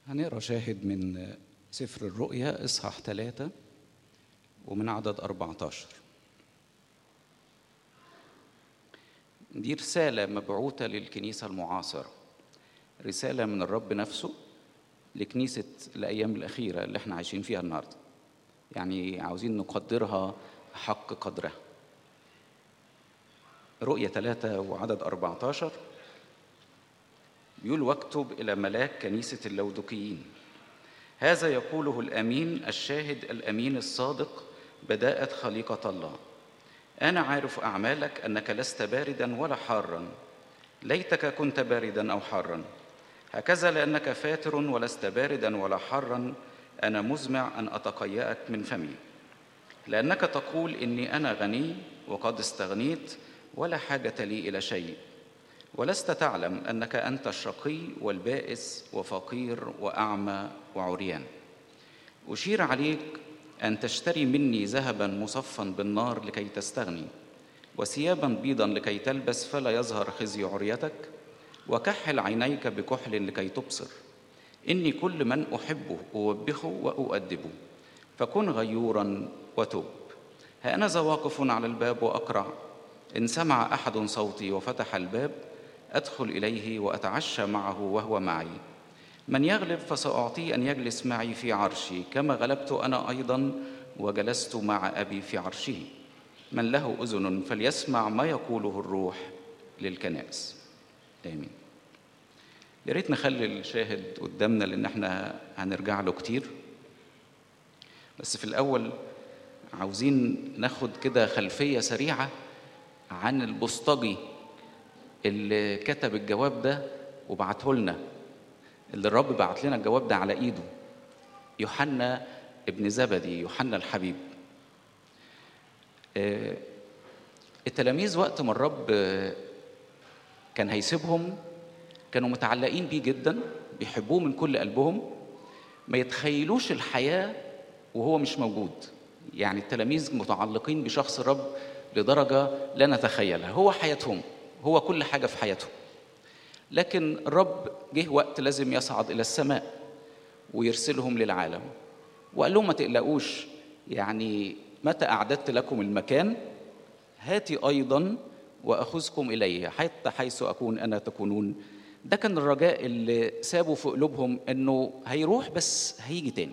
هنقرا شاهد من سفر الرؤيا اصحاح ثلاثة ومن عدد 14 دي رسالة مبعوثة للكنيسة المعاصرة رسالة من الرب نفسه لكنيسة الأيام الأخيرة اللي احنا عايشين فيها النهاردة يعني عاوزين نقدرها حق قدرها رؤية ثلاثة وعدد 14 بيقول واكتب إلى ملاك كنيسة اللودقيين هذا يقوله الأمين الشاهد الأمين الصادق بداءة خليقة الله أنا عارف أعمالك أنك لست باردا ولا حارا ليتك كنت باردا أو حارا هكذا لأنك فاتر ولست باردا ولا حارا أنا مزمع أن أتقيأك من فمي لأنك تقول إني أنا غني وقد استغنيت ولا حاجة لي إلى شيء ولست تعلم أنك أنت الشقي والبائس وفقير وأعمى وعريان أشير عليك أن تشتري مني ذهبا مصفا بالنار لكي تستغني وثيابا بيضا لكي تلبس فلا يظهر خزي عريتك وكحل عينيك بكحل لكي تبصر إني كل من أحبه أوبخه وأؤدبه فكن غيورا وتب ها أنا واقف على الباب وأقرع إن سمع أحد صوتي وفتح الباب أدخل إليه وأتعشى معه وهو معي من يغلب فسأعطيه أن يجلس معي في عرشي كما غلبت أنا أيضا وجلست مع أبي في عرشه من له أذن فليسمع ما يقوله الروح للكنائس آمين يا ريت نخلي الشاهد قدامنا لأن احنا هنرجع له كتير بس في الأول عاوزين ناخد كده خلفية سريعة عن البوسطجي اللي كتب الجواب ده وبعته لنا اللي الرب بعت لنا الجواب ده على ايده يوحنا ابن زبدي يوحنا الحبيب آه التلاميذ وقت ما الرب كان هيسيبهم كانوا متعلقين بيه جدا بيحبوه من كل قلبهم ما يتخيلوش الحياة وهو مش موجود يعني التلاميذ متعلقين بشخص الرب لدرجة لا نتخيلها هو حياتهم هو كل حاجة في حياتهم لكن الرب جه وقت لازم يصعد إلى السماء ويرسلهم للعالم وقال لهم ما تقلقوش يعني متى أعددت لكم المكان هاتي أيضا وأخذكم إليه حتى حيث أكون أنا تكونون ده كان الرجاء اللي سابوا في قلوبهم انه هيروح بس هيجي تاني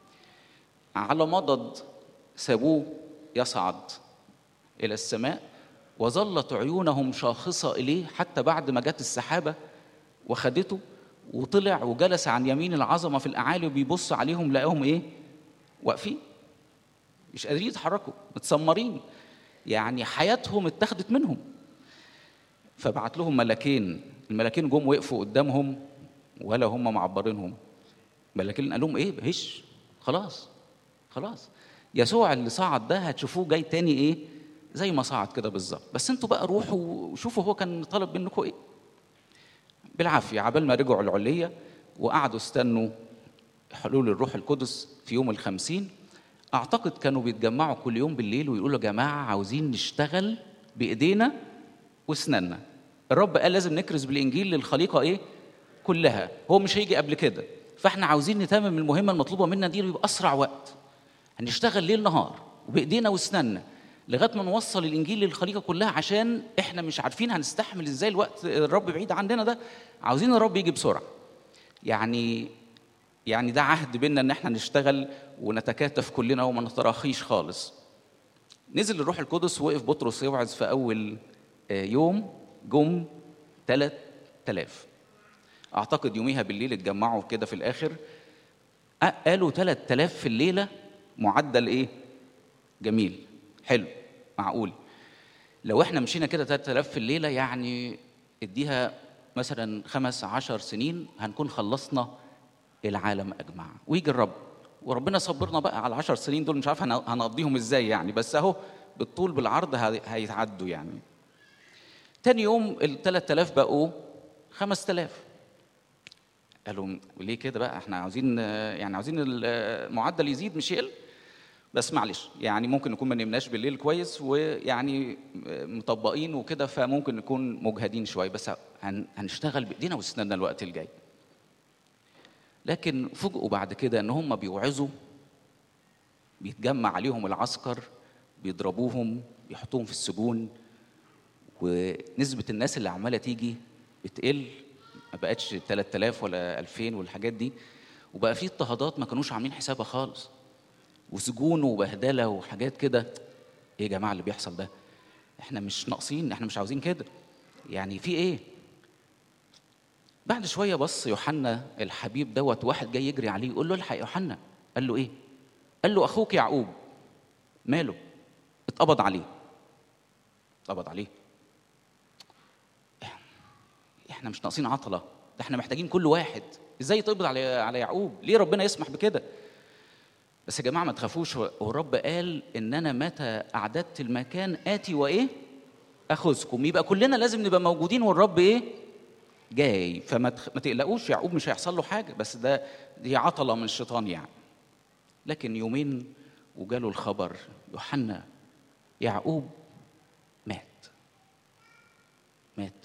على مضض سابوه يصعد الى السماء وظلت عيونهم شاخصه اليه حتى بعد ما جت السحابه وخدته وطلع وجلس عن يمين العظمه في الاعالي وبيبص عليهم لقاهم ايه واقفين مش قادرين يتحركوا متسمرين يعني حياتهم اتخذت منهم فبعت لهم ملكين الملاكين جم وقفوا قدامهم ولا هم معبرينهم ملاكين قال لهم ايه هش خلاص خلاص يسوع اللي صعد ده هتشوفوه جاي تاني ايه زي ما صعد كده بالظبط بس انتوا بقى روحوا وشوفوا هو كان طالب منكم ايه بالعافيه عبال ما رجعوا العليه وقعدوا استنوا حلول الروح القدس في يوم الخمسين اعتقد كانوا بيتجمعوا كل يوم بالليل ويقولوا يا جماعه عاوزين نشتغل بايدينا واسناننا الرب قال لازم نكرز بالانجيل للخليقه ايه كلها هو مش هيجي قبل كده فاحنا عاوزين نتمم المهمه المطلوبه منا دي باسرع وقت هنشتغل ليل نهار وبايدينا واسناننا لغايه ما نوصل الانجيل للخليقه كلها عشان احنا مش عارفين هنستحمل ازاي الوقت الرب بعيد عننا ده عاوزين الرب يجي بسرعه يعني يعني ده عهد بينا ان احنا نشتغل ونتكاتف كلنا وما نتراخيش خالص نزل الروح القدس وقف بطرس يوعظ في اول يوم جم 3000 اعتقد يوميها بالليل اتجمعوا كده في الاخر قالوا 3000 في الليله معدل ايه جميل حلو معقول لو احنا مشينا كده 3000 في الليله يعني اديها مثلا خمس عشر سنين هنكون خلصنا العالم اجمع ويجي الرب وربنا صبرنا بقى على العشر سنين دول مش عارف هنقضيهم ازاي يعني بس اهو بالطول بالعرض هيتعدوا يعني تاني يوم ال 3000 بقوا 5000 قالوا ليه كده بقى احنا عاوزين يعني عاوزين المعدل يزيد مش يقل بس معلش يعني ممكن نكون ما نمناش بالليل كويس ويعني مطبقين وكده فممكن نكون مجهدين شويه بس هنشتغل بايدينا واسناننا الوقت الجاي لكن فوجئوا بعد كده ان هم بيوعظوا بيتجمع عليهم العسكر بيضربوهم بيحطوهم في السجون ونسبة الناس اللي عمالة تيجي بتقل ما بقتش 3000 ولا 2000 والحاجات دي وبقى في اضطهادات ما كانوش عاملين حسابها خالص وسجون وبهدله وحاجات كده ايه يا جماعه اللي بيحصل ده احنا مش ناقصين احنا مش عاوزين كده يعني في ايه بعد شويه بص يوحنا الحبيب دوت واحد جاي يجري عليه يقول له الحق يا يوحنا قال له ايه قال له اخوك يعقوب ماله اتقبض عليه اتقبض عليه احنا مش ناقصين عطله ده احنا محتاجين كل واحد ازاي يتقبض على على يعقوب ليه ربنا يسمح بكده بس يا جماعه ما تخافوش والرب قال ان انا متى اعددت المكان اتي وايه اخذكم يبقى كلنا لازم نبقى موجودين والرب ايه جاي فما تخ... ما تقلقوش يعقوب مش هيحصل له حاجه بس ده دي عطله من الشيطان يعني لكن يومين وجاله الخبر يوحنا يعقوب مات مات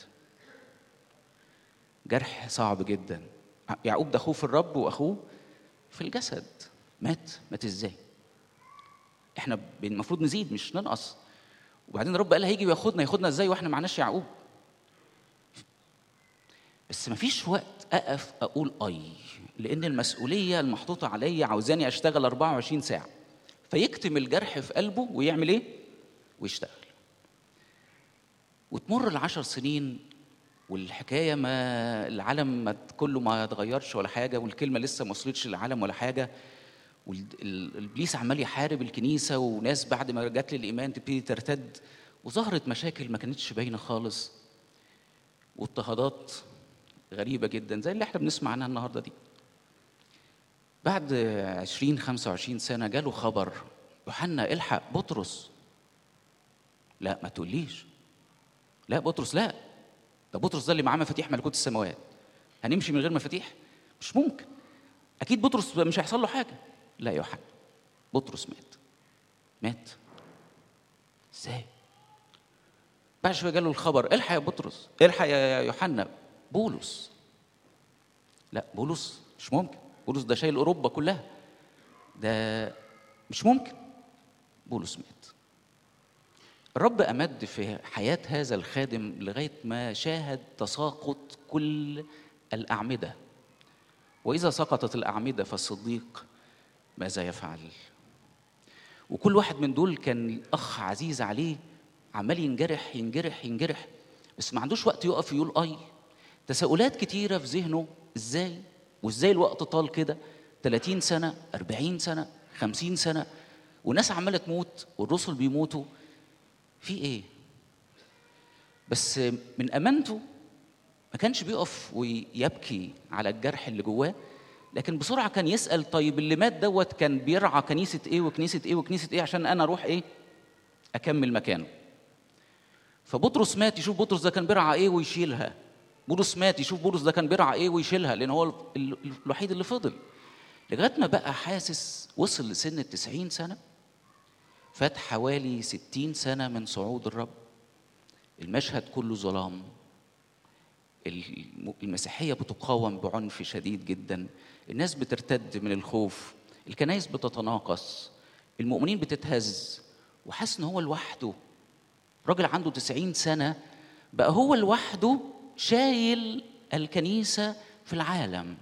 جرح صعب جدا يعقوب ده اخوه في الرب واخوه في الجسد مات مات ازاي احنا المفروض نزيد مش ننقص وبعدين الرب قال هيجي وياخدنا ياخدنا ازاي واحنا معناش يعقوب بس مفيش وقت اقف اقول اي لان المسؤوليه المحطوطه عليا عاوزاني اشتغل 24 ساعه فيكتم الجرح في قلبه ويعمل ايه ويشتغل وتمر العشر سنين والحكايه ما العالم ما كله ما اتغيرش ولا حاجه والكلمه لسه ما وصلتش للعالم ولا حاجه والابليس عمال يحارب الكنيسه وناس بعد ما جات للايمان تبتدي ترتد وظهرت مشاكل ما كانتش باينه خالص واضطهادات غريبه جدا زي اللي احنا بنسمع عنها النهارده دي بعد 20 25 سنه جاله خبر يوحنا الحق بطرس لا ما تقوليش لا بطرس لا ده بطرس ده اللي معاه مفاتيح ملكوت السماوات هنمشي من غير مفاتيح مش ممكن اكيد بطرس مش هيحصل له حاجه لا يا يوحنا بطرس مات مات ازاي بعد شويه جاله الخبر الحق يا بطرس الحق يا يوحنا بولس لا بولس مش ممكن بولس ده شايل اوروبا كلها ده مش ممكن بولس مات الرب امد في حياه هذا الخادم لغايه ما شاهد تساقط كل الاعمده واذا سقطت الاعمده فالصديق ماذا يفعل وكل واحد من دول كان اخ عزيز عليه عمال ينجرح ينجرح ينجرح بس ما عندوش وقت يقف يقول اي تساؤلات كتيره في ذهنه ازاي وازاي الوقت طال كده 30 سنه 40 سنه 50 سنه وناس عماله تموت والرسل بيموتوا في ايه بس من امانته ما كانش بيقف ويبكي على الجرح اللي جواه لكن بسرعه كان يسال طيب اللي مات دوت كان بيرعى كنيسه ايه وكنيسه ايه وكنيسه ايه عشان انا اروح ايه اكمل مكانه فبطرس مات يشوف بطرس ده كان بيرعى ايه ويشيلها بولس مات يشوف بولس ده كان بيرعى ايه ويشيلها لان هو الوحيد اللي فضل لغايه ما بقى حاسس وصل لسن التسعين سنه فات حوالي ستين سنة من صعود الرب المشهد كله ظلام المسيحية بتقاوم بعنف شديد جدا الناس بترتد من الخوف الكنائس بتتناقص المؤمنين بتتهز وحاسس ان هو لوحده راجل عنده تسعين سنة بقى هو لوحده شايل الكنيسة في العالم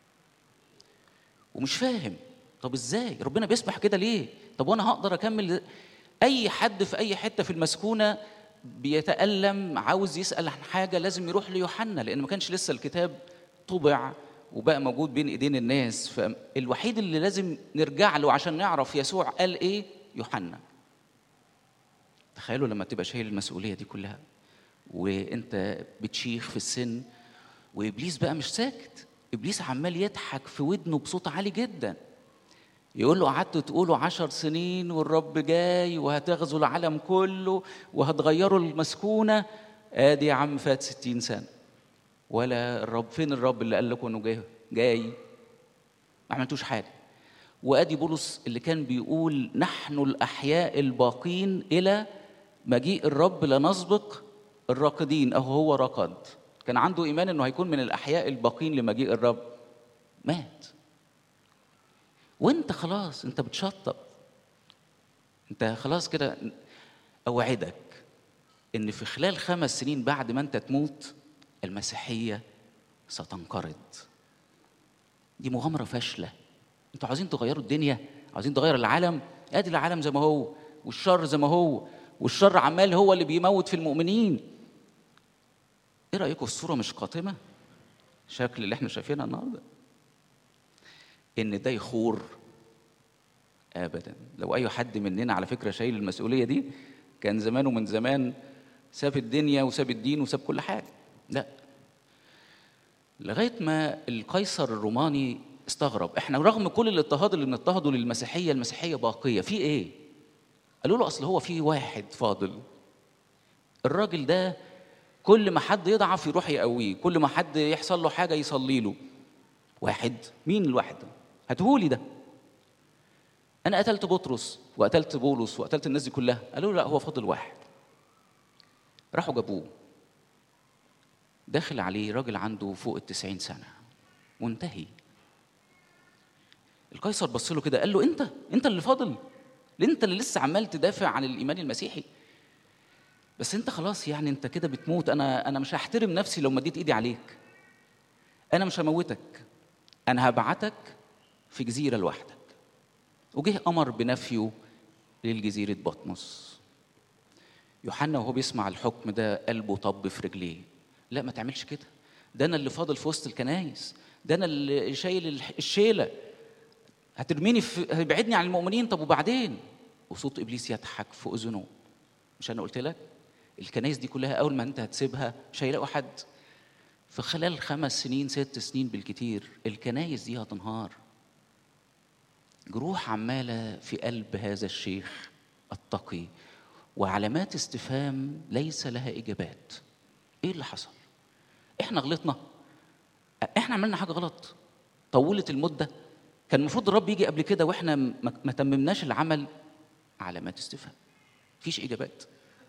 ومش فاهم طب ازاي ربنا بيسمح كده ليه طب وانا هقدر اكمل اي حد في اي حته في المسكونه بيتالم عاوز يسال عن حاجه لازم يروح ليوحنا لان ما كانش لسه الكتاب طبع وبقى موجود بين ايدين الناس فالوحيد اللي لازم نرجع له عشان نعرف يسوع قال ايه يوحنا تخيلوا لما تبقى شايل المسؤوليه دي كلها وانت بتشيخ في السن وابليس بقى مش ساكت ابليس عمال يضحك في ودنه بصوت عالي جدا يقول له قعدتوا تقولوا عشر سنين والرب جاي وهتغزو العالم كله وهتغيروا المسكونة ادي يا عم فات ستين سنة ولا الرب فين الرب اللي قال لكم انه جاي جاي ما عملتوش حاجة وادي بولس اللي كان بيقول نحن الاحياء الباقين الى مجيء الرب لا نسبق الراقدين اهو هو رقد كان عنده ايمان انه هيكون من الاحياء الباقين لمجيء الرب مات وانت خلاص انت بتشطب انت خلاص كده اوعدك ان في خلال خمس سنين بعد ما انت تموت المسيحيه ستنقرض دي مغامره فاشله انتوا عاوزين تغيروا الدنيا عاوزين تغير العالم ادي العالم زي ما هو والشر زي ما هو والشر عمال هو اللي بيموت في المؤمنين ايه رايكم الصوره مش قاتمه شكل اللي احنا شايفينها النهارده ان ده يخور ابدا لو اي حد مننا على فكره شايل المسؤوليه دي كان زمانه من زمان ساب الدنيا وساب الدين وساب كل حاجه لا لغايه ما القيصر الروماني استغرب احنا رغم كل الاضطهاد اللي بنضطهده للمسيحيه المسيحيه باقيه في ايه قالوا له اصل هو في واحد فاضل الراجل ده كل ما حد يضعف يروح يقويه كل ما حد يحصل له حاجه يصلي له واحد مين الواحد ده هاتهولي ده انا قتلت بطرس وقتلت بولس وقتلت الناس دي كلها قالوا له لا هو فاضل واحد راحوا جابوه داخل عليه راجل عنده فوق التسعين سنة منتهي القيصر بص له كده قال له انت انت اللي فاضل انت اللي لسه عمال تدافع عن الايمان المسيحي بس انت خلاص يعني انت كده بتموت انا انا مش هحترم نفسي لو مديت ايدي عليك انا مش هموتك انا هبعتك في جزيره لوحدك وجه امر بنفيه للجزيره بطمس يوحنا وهو بيسمع الحكم ده قلبه طب في رجليه لا ما تعملش كده ده انا اللي فاضل في وسط الكنايس ده انا اللي شايل الشيله هترميني في هيبعدني عن المؤمنين طب وبعدين وصوت ابليس يضحك في اذنه مش انا قلت لك الكنايس دي كلها اول ما انت هتسيبها مش هيلاقوا حد في خلال خمس سنين ست سنين بالكتير الكنايس دي هتنهار جروح عماله في قلب هذا الشيخ التقي وعلامات استفهام ليس لها اجابات ايه اللي حصل احنا غلطنا احنا عملنا حاجه غلط طولت المده كان المفروض الرب يجي قبل كده واحنا ما تممناش العمل علامات استفهام مفيش اجابات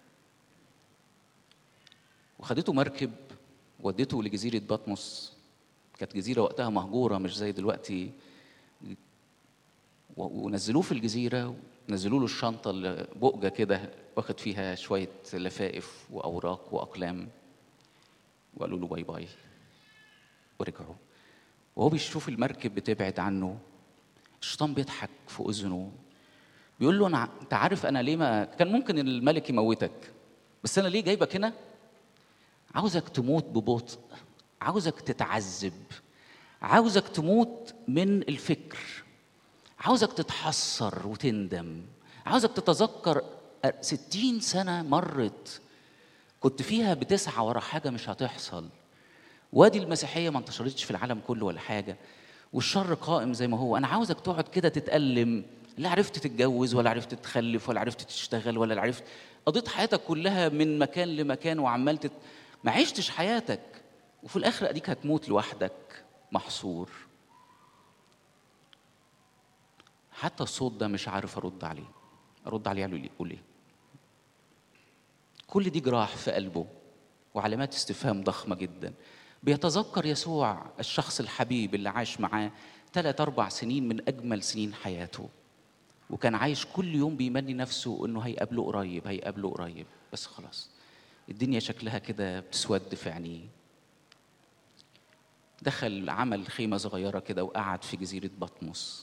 وخدته مركب ودته لجزيره بطمس كانت جزيره وقتها مهجوره مش زي دلوقتي ونزلوه في الجزيره نزلوا له الشنطه اللي بؤجه كده واخد فيها شويه لفائف واوراق واقلام وقالوا له باي باي ورجعوا وهو بيشوف المركب بتبعد عنه الشيطان بيضحك في اذنه بيقول له انا انت عارف انا ليه ما كان ممكن الملك يموتك بس انا ليه جايبك هنا عاوزك تموت ببطء عاوزك تتعذب عاوزك تموت من الفكر عاوزك تتحسر وتندم عاوزك تتذكر ستين سنة مرت كنت فيها بتسعى ورا حاجة مش هتحصل وادي المسيحية ما انتشرتش في العالم كله ولا حاجة والشر قائم زي ما هو أنا عاوزك تقعد كده تتألم لا عرفت تتجوز ولا عرفت تخلف ولا عرفت تشتغل ولا عرفت قضيت حياتك كلها من مكان لمكان وعمال تت... ما عشتش حياتك وفي الآخر أديك هتموت لوحدك محصور حتى الصوت ده مش عارف أرد عليه أرد عليه يقول إيه كل دي جراح في قلبه وعلامات استفهام ضخمة جدا بيتذكر يسوع الشخص الحبيب اللي عاش معاه ثلاث أربع سنين من أجمل سنين حياته وكان عايش كل يوم بيمني نفسه إنه هيقابله قريب هيقابله قريب بس خلاص الدنيا شكلها كده بتسود في عينيه دخل عمل خيمة صغيرة كده وقعد في جزيرة بطمس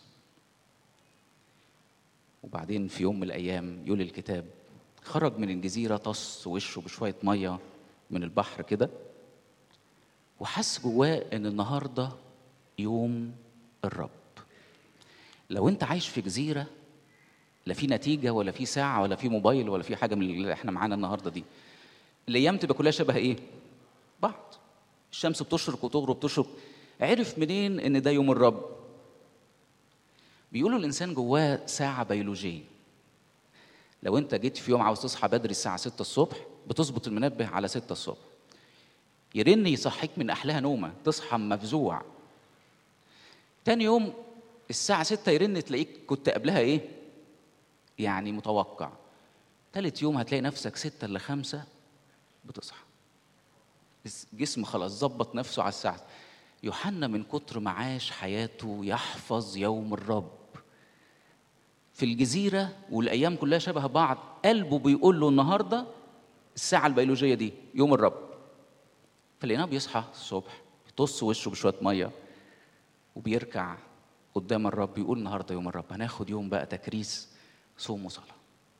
وبعدين في يوم من الأيام يقول الكتاب خرج من الجزيرة طص وشه بشوية مية من البحر كده وحس جواه ان النهارده يوم الرب لو انت عايش في جزيره لا في نتيجه ولا في ساعه ولا في موبايل ولا في حاجه من اللي احنا معانا النهارده دي الايام تبقى كلها شبه ايه بعض الشمس بتشرق وتغرب تشرق عرف منين ان ده يوم الرب بيقولوا الانسان جواه ساعه بيولوجيه لو انت جيت في يوم عاوز تصحى بدري الساعه 6 الصبح بتظبط المنبه على 6 الصبح يرن يصحيك من احلاها نومه تصحى مفزوع تاني يوم الساعة ستة يرن تلاقيك كنت قبلها ايه؟ يعني متوقع تالت يوم هتلاقي نفسك ستة إلا خمسة بتصحى الجسم خلاص ظبط نفسه على الساعة يوحنا من كتر ما عاش حياته يحفظ يوم الرب في الجزيرة والأيام كلها شبه بعض قلبه بيقول له النهاردة الساعة البيولوجية دي يوم الرب فلقيناه بيصحى الصبح يطص وشه بشوية مية وبيركع قدام الرب يقول النهارده يوم الرب هناخد يوم بقى تكريس صوم وصلاه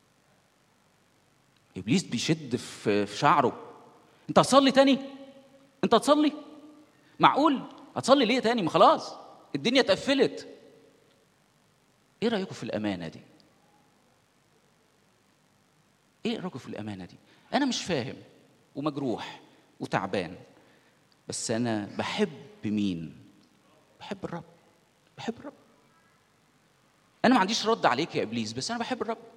ابليس بيشد في في شعره انت هتصلي تاني انت هتصلي معقول هتصلي ليه تاني ما خلاص الدنيا اتقفلت ايه رايكم في الامانه دي ايه رايكم في الامانه دي انا مش فاهم ومجروح وتعبان بس انا بحب مين بحب الرب بحب الرب انا ما عنديش رد عليك يا ابليس بس انا بحب الرب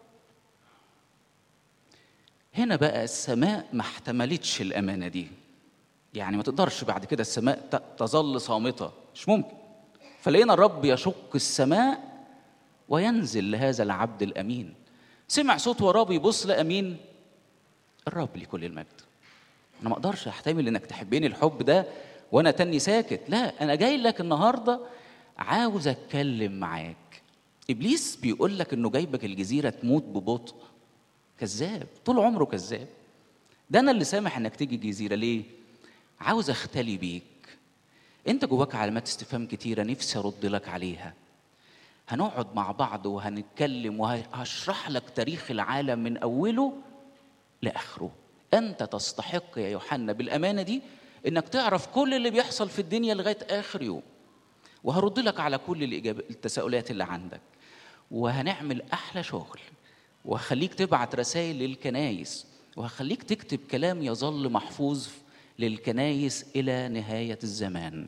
هنا بقى السماء ما احتملتش الامانه دي يعني ما تقدرش بعد كده السماء ت- تظل صامته مش ممكن فلقينا الرب يشق السماء وينزل لهذا العبد الامين سمع صوت وراه بيبص لقى مين الرب لكل المجد انا ما اقدرش احتمل انك تحبني الحب ده وانا تاني ساكت لا انا جاي لك النهارده عاوز اتكلم معاك ابليس بيقول لك انه جايبك الجزيره تموت ببطء كذاب طول عمره كذاب ده انا اللي سامح انك تيجي الجزيره ليه عاوز اختلي بيك انت جواك علامات استفهام كتيره نفسي ارد لك عليها هنقعد مع بعض وهنتكلم وهشرح لك تاريخ العالم من اوله لاخره انت تستحق يا يوحنا بالامانه دي انك تعرف كل اللي بيحصل في الدنيا لغايه اخر يوم وهرد لك على كل الإجابة التساؤلات اللي عندك وهنعمل احلى شغل وهخليك تبعت رسائل للكنايس وهخليك تكتب كلام يظل محفوظ للكنايس الى نهايه الزمان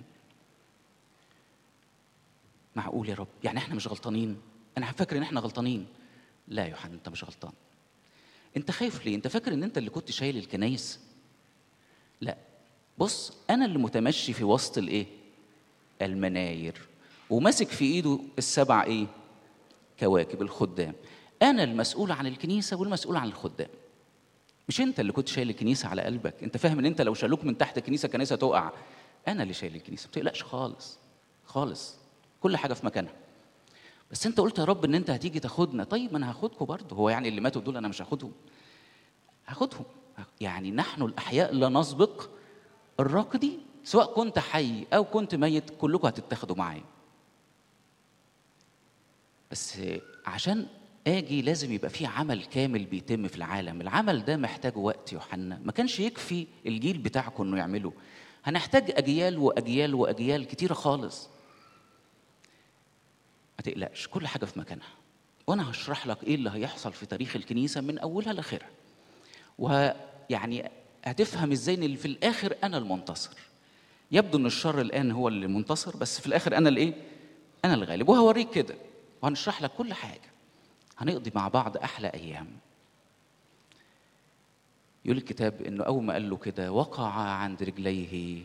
معقول يا رب يعني احنا مش غلطانين انا فاكر ان احنا غلطانين لا يا يوحنا انت مش غلطان انت خايف ليه انت فاكر ان انت اللي كنت شايل الكنايس لا بص انا اللي متمشي في وسط الايه المناير وماسك في ايده السبع ايه كواكب الخدام انا المسؤول عن الكنيسه والمسؤول عن الخدام مش انت اللي كنت شايل الكنيسه على قلبك انت فاهم ان انت لو شالوك من تحت الكنيسه الكنيسه تقع انا اللي شايل الكنيسه ما تقلقش خالص خالص كل حاجه في مكانها بس انت قلت يا رب ان انت هتيجي تاخدنا طيب ما انا هاخدكم برضه هو يعني اللي ماتوا دول انا مش هاخدهم هاخدهم يعني نحن الاحياء لا نسبق الراقدي سواء كنت حي او كنت ميت كلكم هتتاخدوا معايا بس عشان اجي لازم يبقى في عمل كامل بيتم في العالم العمل ده محتاج وقت يوحنا ما كانش يكفي الجيل بتاعكم انه يعمله هنحتاج اجيال واجيال واجيال كتيره خالص ما تقلقش كل حاجه في مكانها وانا هشرح لك ايه اللي هيحصل في تاريخ الكنيسه من اولها لاخرها ويعني هتفهم ازاي ان في الاخر انا المنتصر يبدو ان الشر الان هو اللي منتصر بس في الاخر انا الايه انا الغالب وهوريك كده وهنشرح لك كل حاجه هنقضي مع بعض احلى ايام يقول الكتاب انه اول ما قال له كده وقع عند رجليه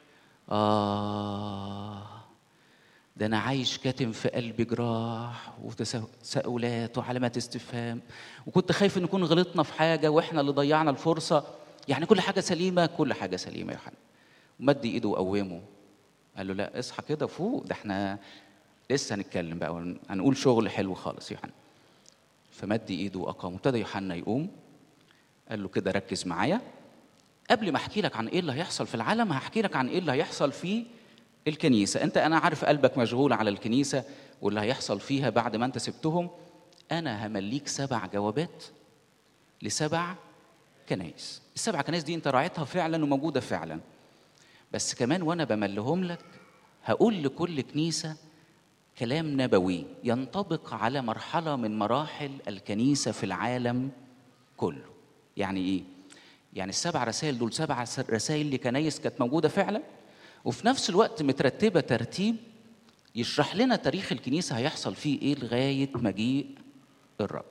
اه ده انا عايش كاتم في قلبي جراح وتساؤلات وعلامات استفهام وكنت خايف ان نكون غلطنا في حاجه واحنا اللي ضيعنا الفرصه يعني كل حاجه سليمه كل حاجه سليمه يا يوحنا ومد ايده وقومه قال له لا اصحى كده فوق ده احنا لسه هنتكلم بقى هنقول شغل حلو خالص يا يوحنا فمد ايده واقام ابتدى يوحنا يقوم قال له كده ركز معايا قبل ما احكي لك عن ايه اللي هيحصل في العالم هحكي لك عن ايه اللي هيحصل في الكنيسه انت انا عارف قلبك مشغول على الكنيسه واللي هيحصل فيها بعد ما انت سبتهم انا همليك سبع جوابات لسبع كنايس السبع كنايس دي انت راعيتها فعلا وموجوده فعلا بس كمان وانا بملهم لك هقول لكل كنيسه كلام نبوي ينطبق على مرحله من مراحل الكنيسه في العالم كله يعني ايه يعني السبع رسائل دول سبع رسائل لكنايس كانت موجوده فعلا وفي نفس الوقت مترتبه ترتيب يشرح لنا تاريخ الكنيسه هيحصل فيه ايه لغايه مجيء الرب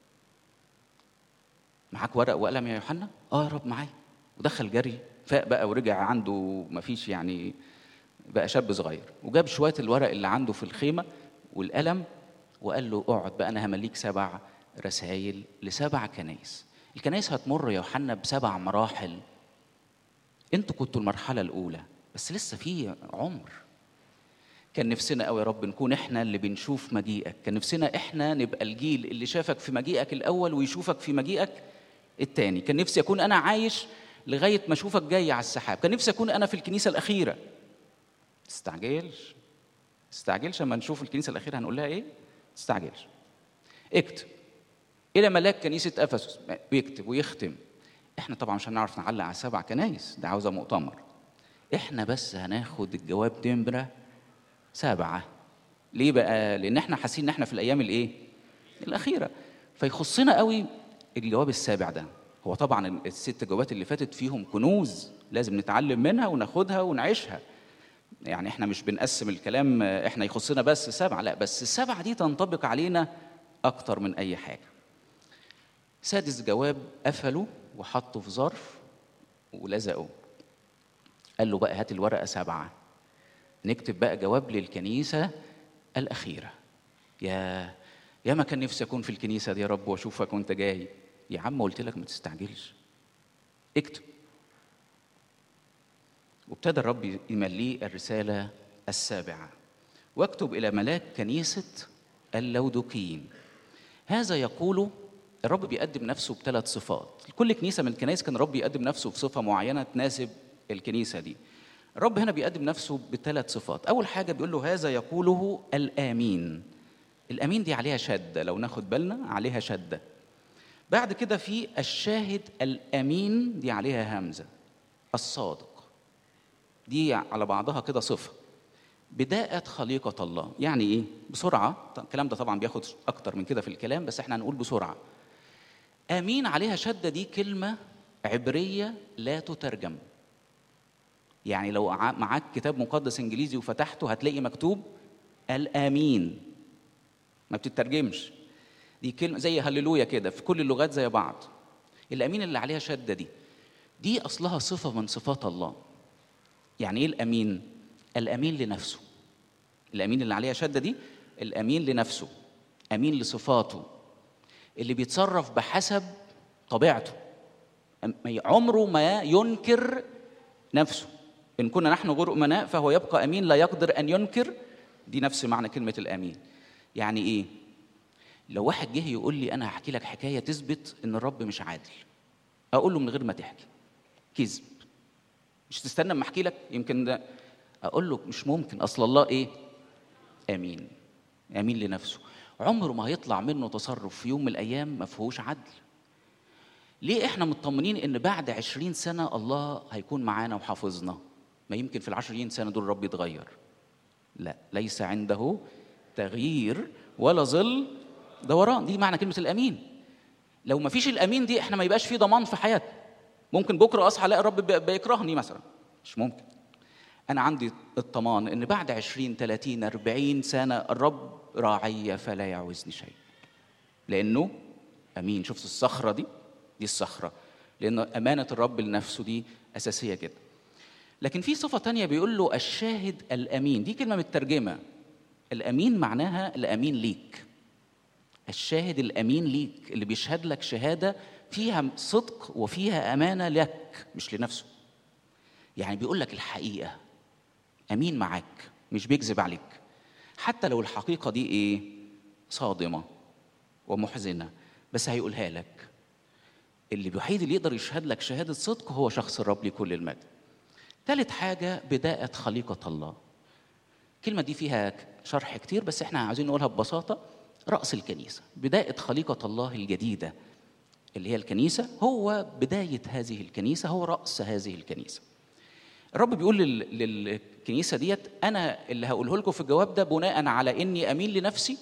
معاك ورق وقلم يا يوحنا اه يا رب معايا ودخل جري فاق بقى ورجع عنده مفيش يعني بقى شاب صغير وجاب شويه الورق اللي عنده في الخيمه والقلم وقال له اقعد بقى انا همليك سبع رسائل لسبع كنايس الكنايس هتمر يا يوحنا بسبع مراحل انتوا كنتوا المرحله الاولى بس لسه في عمر كان نفسنا قوي يا رب نكون احنا اللي بنشوف مجيئك كان نفسنا احنا نبقى الجيل اللي شافك في مجيئك الاول ويشوفك في مجيئك الثاني كان نفسي اكون انا عايش لغايه ما اشوفك جاي على السحاب كان نفسي اكون انا في الكنيسه الاخيره تستعجلش تستعجلش اما نشوف الكنيسه الاخيره هنقول لها ايه تستعجلش اكتب الى ملاك كنيسه افسس بيكتب ويختم احنا طبعا مش هنعرف نعلق على سبع كنايس ده عاوزه مؤتمر احنا بس هناخد الجواب نمره سبعه ليه بقى لان احنا حاسين ان احنا في الايام الايه الاخيره فيخصنا قوي الجواب السابع ده هو طبعا الست جوابات اللي فاتت فيهم كنوز لازم نتعلم منها وناخدها ونعيشها يعني احنا مش بنقسم الكلام احنا يخصنا بس سبعه لا بس السبعه دي تنطبق علينا اكتر من اي حاجه سادس جواب قفله وحطه في ظرف ولزقه قال له بقى هات الورقه سبعه نكتب بقى جواب للكنيسه الاخيره يا يا ما كان نفسي اكون في الكنيسه دي يا رب واشوفك وانت جاي يا عم قلت لك ما تستعجلش اكتب وابتدى الرب يمليه الرساله السابعه واكتب الى ملاك كنيسه اللودوكيين هذا يقول الرب بيقدم نفسه بثلاث صفات كل كنيسه من الكنائس كان الرب يقدم نفسه بصفه معينه تناسب الكنيسه دي الرب هنا بيقدم نفسه بثلاث صفات اول حاجه بيقول له هذا يقوله الامين الامين دي عليها شده لو ناخد بالنا عليها شده بعد كده في الشاهد الامين دي عليها همزه الصادق دي على بعضها كده صفه بداءة خليقة الله يعني إيه؟ بسرعة الكلام ده طبعا بياخد أكتر من كده في الكلام بس إحنا هنقول بسرعة آمين عليها شدة دي كلمة عبرية لا تترجم يعني لو معاك كتاب مقدس إنجليزي وفتحته هتلاقي مكتوب الآمين ما بتترجمش دي كلمة زي هللويا كده في كل اللغات زي بعض الأمين اللي عليها شدة دي دي أصلها صفة من صفات الله يعني إيه الأمين؟ الامين لنفسه الامين اللي عليها شده دي الامين لنفسه امين لصفاته اللي بيتصرف بحسب طبيعته عمره ما ينكر نفسه ان كنا نحن غير امناء فهو يبقى امين لا يقدر ان ينكر دي نفس معنى كلمه الامين يعني ايه لو واحد جه يقول لي انا هحكي لك حكايه تثبت ان الرب مش عادل اقول له من غير ما تحكي كذب مش تستنى اما احكي لك يمكن ده اقول له مش ممكن اصل الله ايه امين امين لنفسه عمره ما هيطلع منه تصرف في يوم من الايام ما فيهوش عدل ليه احنا مطمنين ان بعد عشرين سنة الله هيكون معانا وحافظنا ما يمكن في العشرين سنة دول الرب يتغير لا ليس عنده تغيير ولا ظل دوران دي معنى كلمة الأمين لو ما فيش الأمين دي احنا ما يبقاش في ضمان في حياتنا ممكن بكرة أصحى ألاقي الرب بيكرهني مثلا مش ممكن أنا عندي الضمان إن بعد 20 30 40 سنة الرب راعي فلا يعوزني شيء. لأنه أمين، شفت الصخرة دي؟ دي الصخرة. لأن أمانة الرب لنفسه دي أساسية جدا. لكن في صفة تانية بيقول له الشاهد الأمين، دي كلمة مترجمة. الأمين معناها الأمين ليك. الشاهد الأمين ليك اللي بيشهد لك شهادة فيها صدق وفيها أمانة لك مش لنفسه. يعني بيقول لك الحقيقة امين معاك مش بيكذب عليك حتى لو الحقيقه دي ايه صادمه ومحزنه بس هيقولها لك اللي الوحيد اللي يقدر يشهد لك شهاده صدق هو شخص الرب لكل المجد ثالث حاجه بدايه خليقه الله الكلمه دي فيها شرح كتير بس احنا عايزين نقولها ببساطه راس الكنيسه بدايه خليقه الله الجديده اللي هي الكنيسه هو بدايه هذه الكنيسه هو راس هذه الكنيسه الرب بيقول للكنيسه ديت انا اللي هقوله لكم في الجواب ده بناء على اني امين لنفسي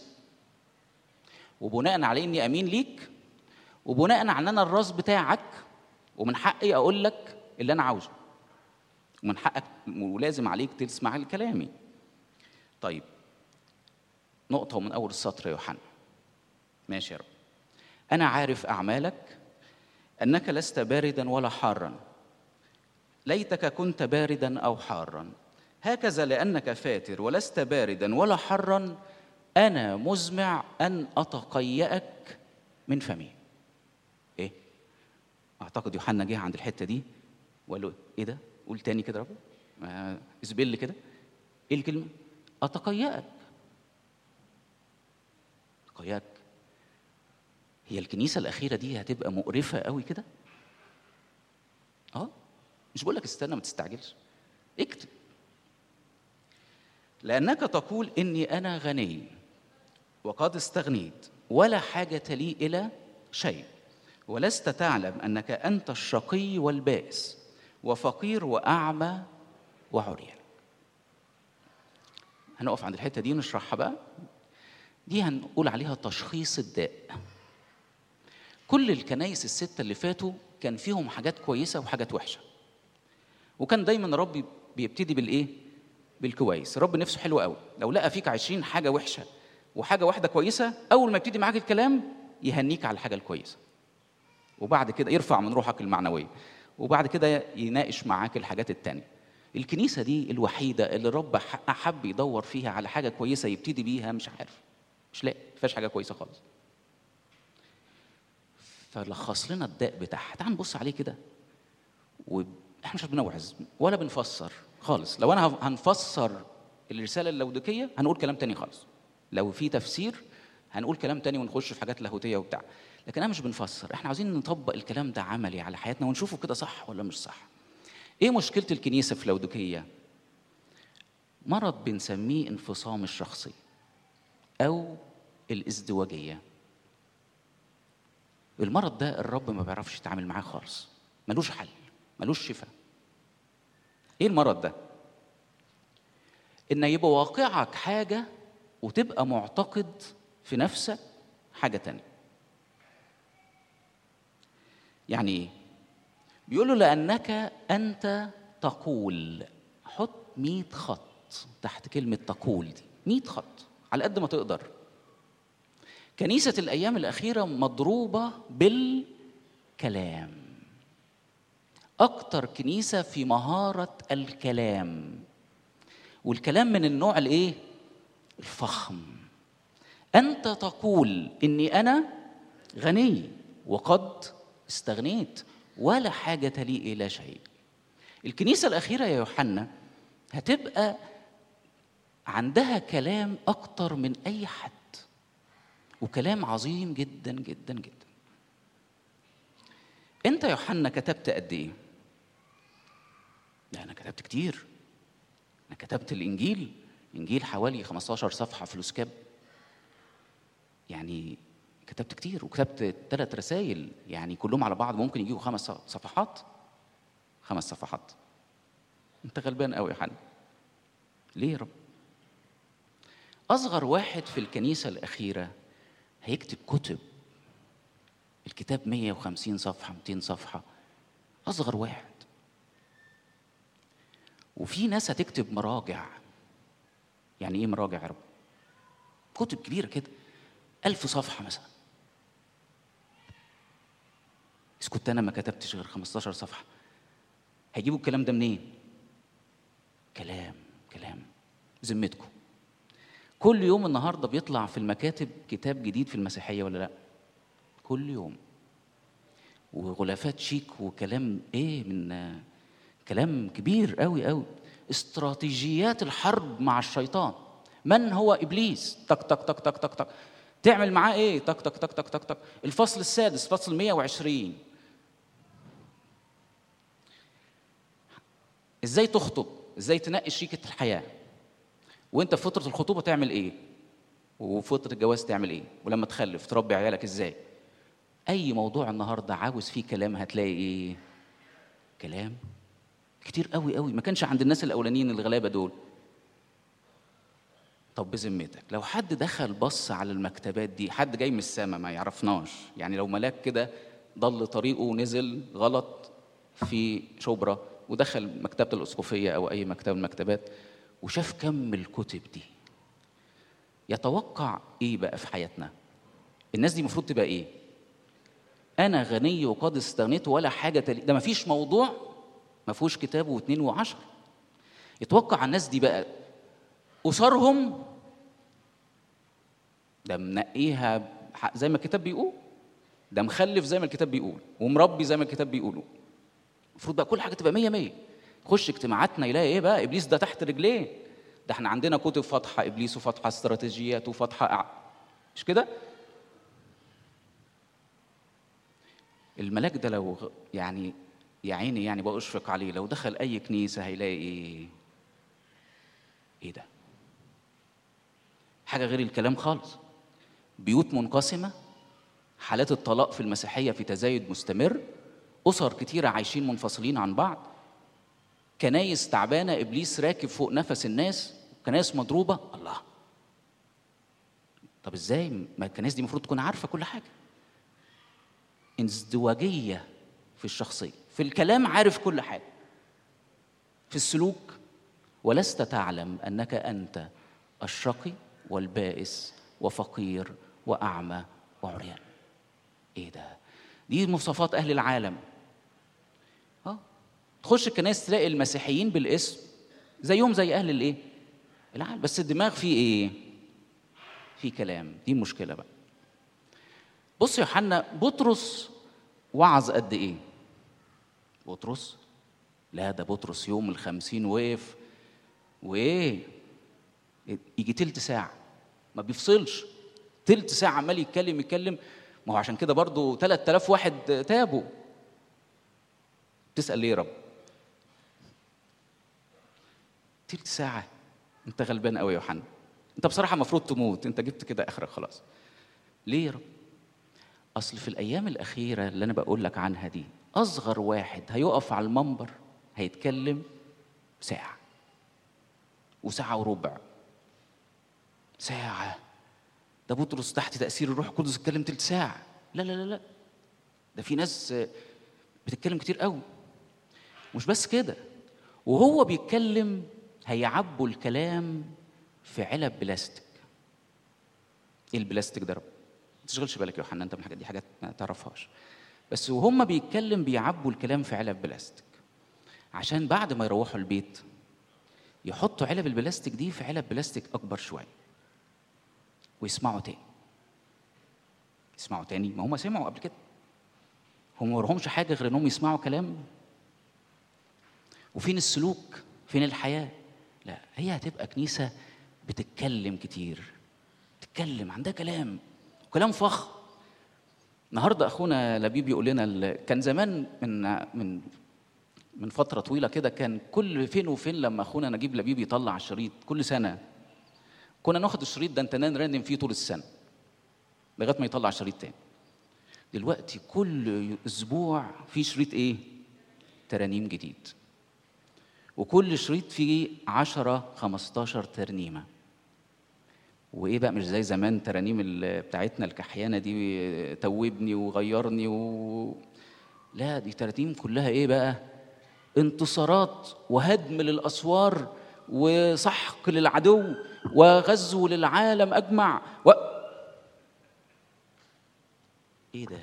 وبناء على اني امين ليك وبناء على ان انا الراس بتاعك ومن حقي اقول لك اللي انا عاوزه ومن حقك ولازم عليك تسمع كلامي طيب نقطه من اول السطر يا يوحنا ماشي يا رب انا عارف اعمالك انك لست باردا ولا حارا ليتك كنت باردا او حارا هكذا لانك فاتر ولست باردا ولا حرا انا مزمع ان اتقيأك من فمي ايه اعتقد يوحنا جه عند الحته دي وقال له ايه ده قول تاني كده رب ما اسبل كده ايه الكلمه اتقيأك اتقيأك هي الكنيسه الاخيره دي هتبقى مقرفه قوي كده اه مش بقول لك استنى ما تستعجلش اكتب لانك تقول اني انا غني وقد استغنيت ولا حاجه لي الى شيء ولست تعلم انك انت الشقي والبائس وفقير واعمى وعريان هنقف عند الحته دي ونشرحها بقى دي هنقول عليها تشخيص الداء كل الكنايس الستة اللي فاتوا كان فيهم حاجات كويسة وحاجات وحشة وكان دايما رب بيبتدي بالايه بالكويس رب نفسه حلو قوي لو لقى فيك عشرين حاجة وحشة وحاجة واحدة كويسة أول ما يبتدي معاك الكلام يهنيك على الحاجة الكويسة وبعد كده يرفع من روحك المعنوية وبعد كده يناقش معاك الحاجات التانية الكنيسة دي الوحيدة اللي رب أحب يدور فيها على حاجة كويسة يبتدي بيها مش عارف مش لاقي فيهاش حاجة كويسة خالص فلخص لنا الداء بتاعها تعال نبص عليه كده واحنا مش بنوعظ ولا بنفسر خالص لو انا هنفسر الرساله اللودكيه هنقول كلام تاني خالص لو في تفسير هنقول كلام تاني ونخش في حاجات لاهوتيه وبتاع لكن انا مش بنفسر احنا عاوزين نطبق الكلام ده عملي على حياتنا ونشوفه كده صح ولا مش صح ايه مشكله الكنيسه في لودكيه مرض بنسميه انفصام الشخصيه او الازدواجيه المرض ده الرب ما بيعرفش يتعامل معاه خالص ملوش حل ملوش شفاء ايه المرض ده ان يبقى واقعك حاجه وتبقى معتقد في نفسك حاجه تانية يعني ايه بيقول له لانك انت تقول حط مئة خط تحت كلمة تقول دي مئة خط على قد ما تقدر كنيسة الأيام الأخيرة مضروبة بالكلام أكتر كنيسة في مهارة الكلام والكلام من النوع الإيه؟ الفخم أنت تقول إني أنا غني وقد استغنيت ولا حاجة لي إلى شيء الكنيسة الأخيرة يا يوحنا هتبقى عندها كلام أكتر من أي حد وكلام عظيم جدا جدا جدا انت يا يوحنا كتبت قد ايه لا انا كتبت كتير انا كتبت الانجيل انجيل حوالي 15 صفحه في الاسكاب يعني كتبت كتير وكتبت ثلاث رسائل يعني كلهم على بعض ممكن يجيبوا خمس صفحات خمس صفحات انت غلبان قوي يا حنا ليه يا رب اصغر واحد في الكنيسه الاخيره هيكتب كتب الكتاب 150 صفحة 200 صفحة أصغر واحد وفي ناس هتكتب مراجع يعني إيه مراجع يا رب؟ كتب كبيرة كده ألف صفحة مثلا إذا كنت أنا ما كتبتش غير 15 صفحة هيجيبوا الكلام ده منين؟ كلام كلام ذمتكم كل يوم النهارده بيطلع في المكاتب كتاب جديد في المسيحيه ولا لا كل يوم وغلافات شيك وكلام ايه من كلام كبير قوي قوي استراتيجيات الحرب مع الشيطان من هو ابليس تك تك تك تك تك تك تعمل معاه ايه تك تك تك تك تك تك الفصل السادس فصل 120 ازاي تخطب ازاي تنقي شريكه الحياه وانت في فتره الخطوبه تعمل ايه وفي فتره الجواز تعمل ايه ولما تخلف تربي عيالك ازاي اي موضوع النهارده عاوز فيه كلام هتلاقي ايه كلام كتير قوي قوي ما كانش عند الناس الاولانيين الغلابه دول طب بذمتك لو حد دخل بص على المكتبات دي حد جاي من السماء ما يعرفناش يعني لو ملاك كده ضل طريقه ونزل غلط في شبرا ودخل مكتبه الاسقفيه او اي مكتبه من المكتبات وشاف كم الكتب دي يتوقع ايه بقى في حياتنا الناس دي المفروض تبقى ايه انا غني وقد استغنيت ولا حاجه تلي ده مفيش موضوع ما فيهوش كتاب واثنين وعشرة يتوقع الناس دي بقى أسرهم ده منقيها زي ما الكتاب بيقول ده مخلف زي ما الكتاب بيقول ومربي زي ما الكتاب بيقول المفروض بقى كل حاجه تبقى مية مية خش اجتماعاتنا يلاقي ايه بقى ابليس ده تحت رجليه ده احنا عندنا كتب فاتحه ابليس وفاتحه استراتيجيات وفاتحه مش كده الملاك ده لو يعني يا عيني يعني بأشفق عليه لو دخل أي كنيسة هيلاقي إيه؟ إيه ده؟ حاجة غير الكلام خالص بيوت منقسمة حالات الطلاق في المسيحية في تزايد مستمر أسر كتيرة عايشين منفصلين عن بعض كنايس تعبانة إبليس راكب فوق نفس الناس كنايس مضروبة الله طب إزاي ما الكنايس دي المفروض تكون عارفة كل حاجة ازدواجية في الشخصية في الكلام عارف كل حاجة في السلوك ولست تعلم أنك أنت الشقي والبائس وفقير وأعمى وعريان إيه ده دي مواصفات أهل العالم اه تخش الكنائس تلاقي المسيحيين بالاسم زيهم زي أهل الإيه العالم بس الدماغ فيه إيه في كلام دي المشكلة بقى بص يا يوحنا بطرس وعظ قد ايه بطرس لا ده بطرس يوم الخمسين وقف وايه يجي تلت ساعة ما بيفصلش تلت ساعة عمال يتكلم يتكلم ما هو عشان كده برضو 3000 واحد تابوا تسأل ليه يا رب تلت ساعة انت غلبان قوي يا يوحنا انت بصراحة المفروض تموت انت جبت كده اخرك خلاص ليه يا رب اصل في الايام الاخيره اللي انا بقول لك عنها دي اصغر واحد هيقف على المنبر هيتكلم ساعه وساعه وربع ساعه ده بطرس تحت تاثير الروح القدس اتكلم تلت ساعه لا لا لا لا ده في ناس بتتكلم كتير قوي مش بس كده وهو بيتكلم هيعبوا الكلام في علب بلاستيك ايه البلاستيك ده رب تشغلش بالك يا يوحنا انت من الحاجات دي حاجات ما تعرفهاش بس وهم بيتكلم بيعبوا الكلام في علب بلاستيك عشان بعد ما يروحوا البيت يحطوا علب البلاستيك دي في علب بلاستيك اكبر شويه ويسمعوا تاني يسمعوا تاني ما هم سمعوا قبل كده هم ما وراهمش حاجه غير انهم يسمعوا كلام وفين السلوك فين الحياه لا هي هتبقى كنيسه بتتكلم كتير تتكلم عندها كلام كلام فخم النهارده اخونا لبيب يقول لنا كان زمان من من من فتره طويله كده كان كل فين وفين لما اخونا نجيب لبيب يطلع الشريط كل سنه كنا ناخد الشريط ده انت نرنم فيه طول السنه لغايه ما يطلع شريط تاني دلوقتي كل اسبوع في شريط ايه ترانيم جديد وكل شريط فيه 10 15 ترنيمه وايه بقى مش زي زمان ترانيم بتاعتنا الكحيانه دي توبني وغيرني و... لا دي ترانيم كلها ايه بقى انتصارات وهدم للاسوار وسحق للعدو وغزو للعالم اجمع و... ايه ده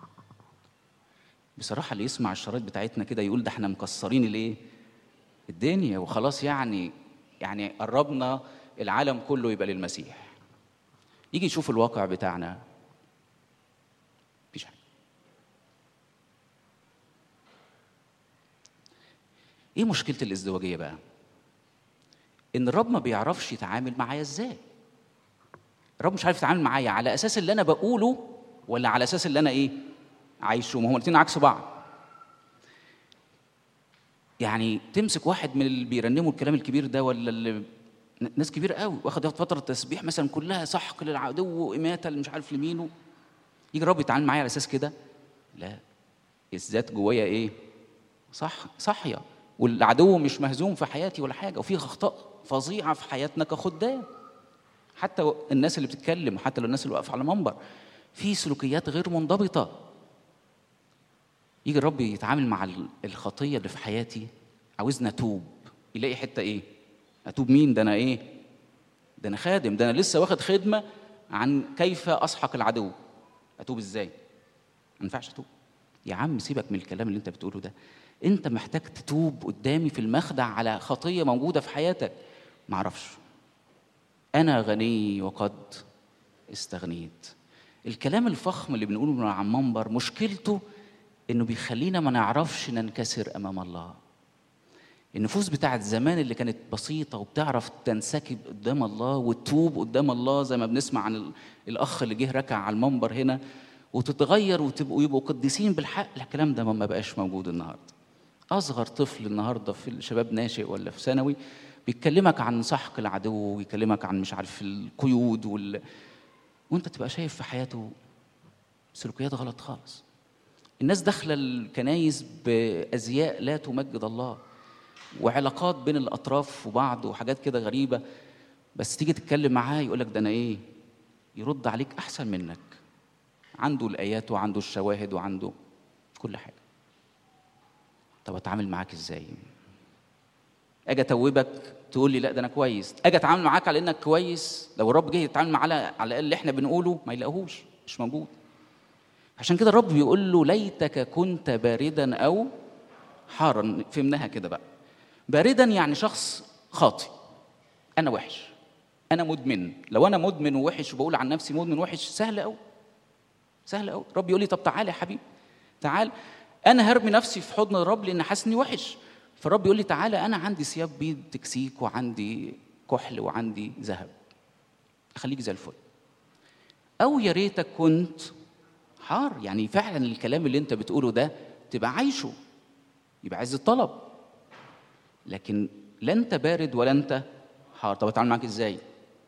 بصراحه اللي يسمع الشرايط بتاعتنا كده يقول ده احنا مكسرين الايه الدنيا وخلاص يعني يعني قربنا العالم كله يبقى للمسيح يجي يشوف الواقع بتاعنا مفيش حاجه ايه مشكله الازدواجيه بقى ان الرب ما بيعرفش يتعامل معايا ازاي الرب مش عارف يتعامل معايا على اساس اللي انا بقوله ولا على اساس اللي انا ايه عايشه ما هما الاثنين عكس بعض يعني تمسك واحد من اللي بيرنموا الكلام الكبير ده ولا اللي ناس كبير قوي واخد فتره تسبيح مثلا كلها سحق للعدو واماته مش عارف لمين يجي الرب يتعامل معايا على اساس كده لا الذات جوايا ايه صح صحيه والعدو مش مهزوم في حياتي ولا حاجه وفي اخطاء فظيعه في حياتنا كخدام حتى الناس اللي بتتكلم وحتى لو الناس اللي واقفه على منبر في سلوكيات غير منضبطه يجي الرب يتعامل مع الخطيه اللي في حياتي عاوزني اتوب يلاقي حته ايه اتوب مين ده انا ايه ده انا خادم ده انا لسه واخد خدمه عن كيف اسحق العدو اتوب ازاي ما ينفعش اتوب يا عم سيبك من الكلام اللي انت بتقوله ده انت محتاج تتوب قدامي في المخدع على خطيه موجوده في حياتك ما اعرفش انا غني وقد استغنيت الكلام الفخم اللي بنقوله من على المنبر مشكلته انه بيخلينا ما نعرفش ننكسر امام الله النفوس بتاعت زمان اللي كانت بسيطة وبتعرف تنسكب قدام الله وتتوب قدام الله زي ما بنسمع عن ال- الأخ اللي جه ركع على المنبر هنا وتتغير وتبقوا يبقوا قديسين بالحق الكلام ده ما بقاش موجود النهارده. أصغر طفل النهارده في الشباب ناشئ ولا في ثانوي بيكلمك عن سحق العدو ويكلمك عن مش عارف القيود وال... وانت تبقى شايف في حياته سلوكيات غلط خالص. الناس داخله الكنايس بازياء لا تمجد الله وعلاقات بين الاطراف وبعض وحاجات كده غريبه بس تيجي تتكلم معاه يقول لك ده انا ايه يرد عليك احسن منك عنده الايات وعنده الشواهد وعنده كل حاجه طب اتعامل معاك ازاي اجي اتوبك تقول لي لا ده انا كويس اجي اتعامل معاك على انك كويس لو الرب جه يتعامل معاه على على الاقل اللي احنا بنقوله ما يلاقوهوش مش موجود عشان كده الرب بيقول له ليتك كنت باردا او حارا فهمناها كده بقى باردا يعني شخص خاطي انا وحش انا مدمن لو انا مدمن ووحش وبقول عن نفسي مدمن وحش سهل قوي سهل قوي الرب يقول لي طب تعالى يا حبيبي تعال انا هرمي نفسي في حضن الرب لان حاسس اني وحش فالرب يقول لي تعالى انا عندي ثياب بيض تكسيك وعندي كحل وعندي ذهب خليك زي الفل او يا ريتك كنت حار يعني فعلا الكلام اللي انت بتقوله ده تبقى عايشه يبقى عايز الطلب لكن لا انت بارد ولا انت حار طب اتعامل معاك ازاي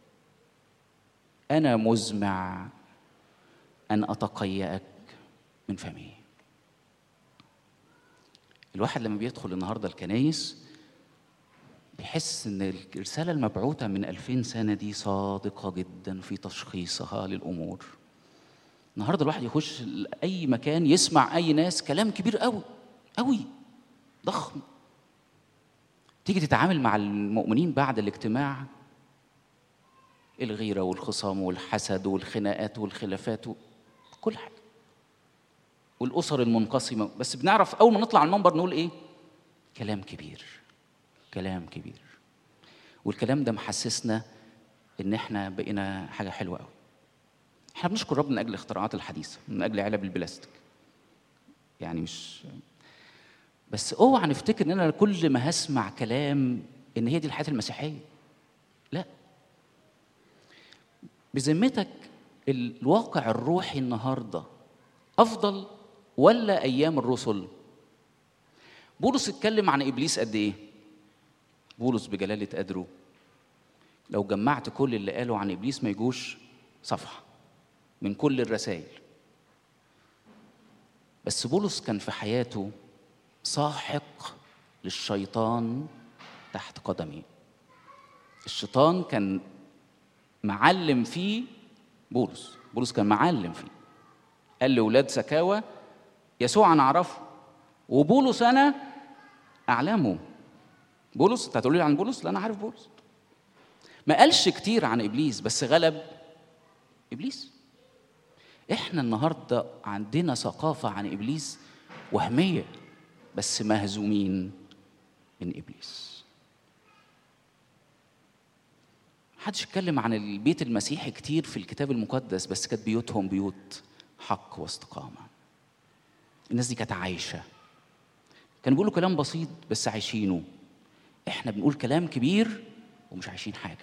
انا مزمع ان اتقيأك من فمي الواحد لما بيدخل النهارده الكنايس بيحس ان الرساله المبعوثه من ألفين سنه دي صادقه جدا في تشخيصها للامور النهارده الواحد يخش اي مكان يسمع اي ناس كلام كبير قوي قوي ضخم تيجي تتعامل مع المؤمنين بعد الاجتماع الغيره والخصام والحسد والخناقات والخلافات كل حاجه والاسر المنقسمه بس بنعرف اول ما نطلع على المنبر نقول ايه كلام كبير كلام كبير والكلام ده محسسنا ان احنا بقينا حاجه حلوه قوي احنا بنشكر ربنا من اجل الاختراعات الحديثه من اجل علب البلاستيك يعني مش بس اوعى نفتكر ان انا كل ما هسمع كلام ان هي دي الحياه المسيحيه لا بذمتك الواقع الروحي النهارده افضل ولا ايام الرسل بولس اتكلم عن ابليس قد ايه بولس بجلاله قدره لو جمعت كل اللي قالوا عن ابليس ما يجوش صفحه من كل الرسائل بس بولس كان في حياته ساحق للشيطان تحت قدمه الشيطان كان معلم فيه بولس بولس كان معلم فيه قال لأولاد سكاوى يسوع أنا أعرفه وبولس أنا أعلمه بولس أنت هتقولي لي عن بولس؟ لا أنا عارف بولس ما قالش كتير عن إبليس بس غلب إبليس إحنا النهاردة عندنا ثقافة عن إبليس وهمية بس مهزومين من إبليس محدش اتكلم عن البيت المسيحي كتير في الكتاب المقدس بس كانت بيوتهم بيوت حق واستقامة الناس دي كانت عايشة كانوا بيقولوا كلام بسيط بس عايشينه احنا بنقول كلام كبير ومش عايشين حاجة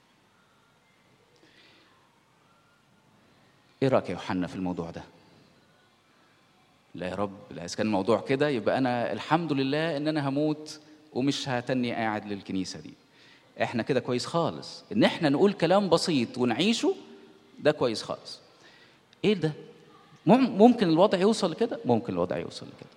ايه رأيك يا يوحنا في الموضوع ده لا يا رب لا اذا كان الموضوع كده يبقى انا الحمد لله ان انا هموت ومش هتني قاعد للكنيسه دي احنا كده كويس خالص ان احنا نقول كلام بسيط ونعيشه ده كويس خالص ايه ده ممكن الوضع يوصل لكده ممكن الوضع يوصل لكده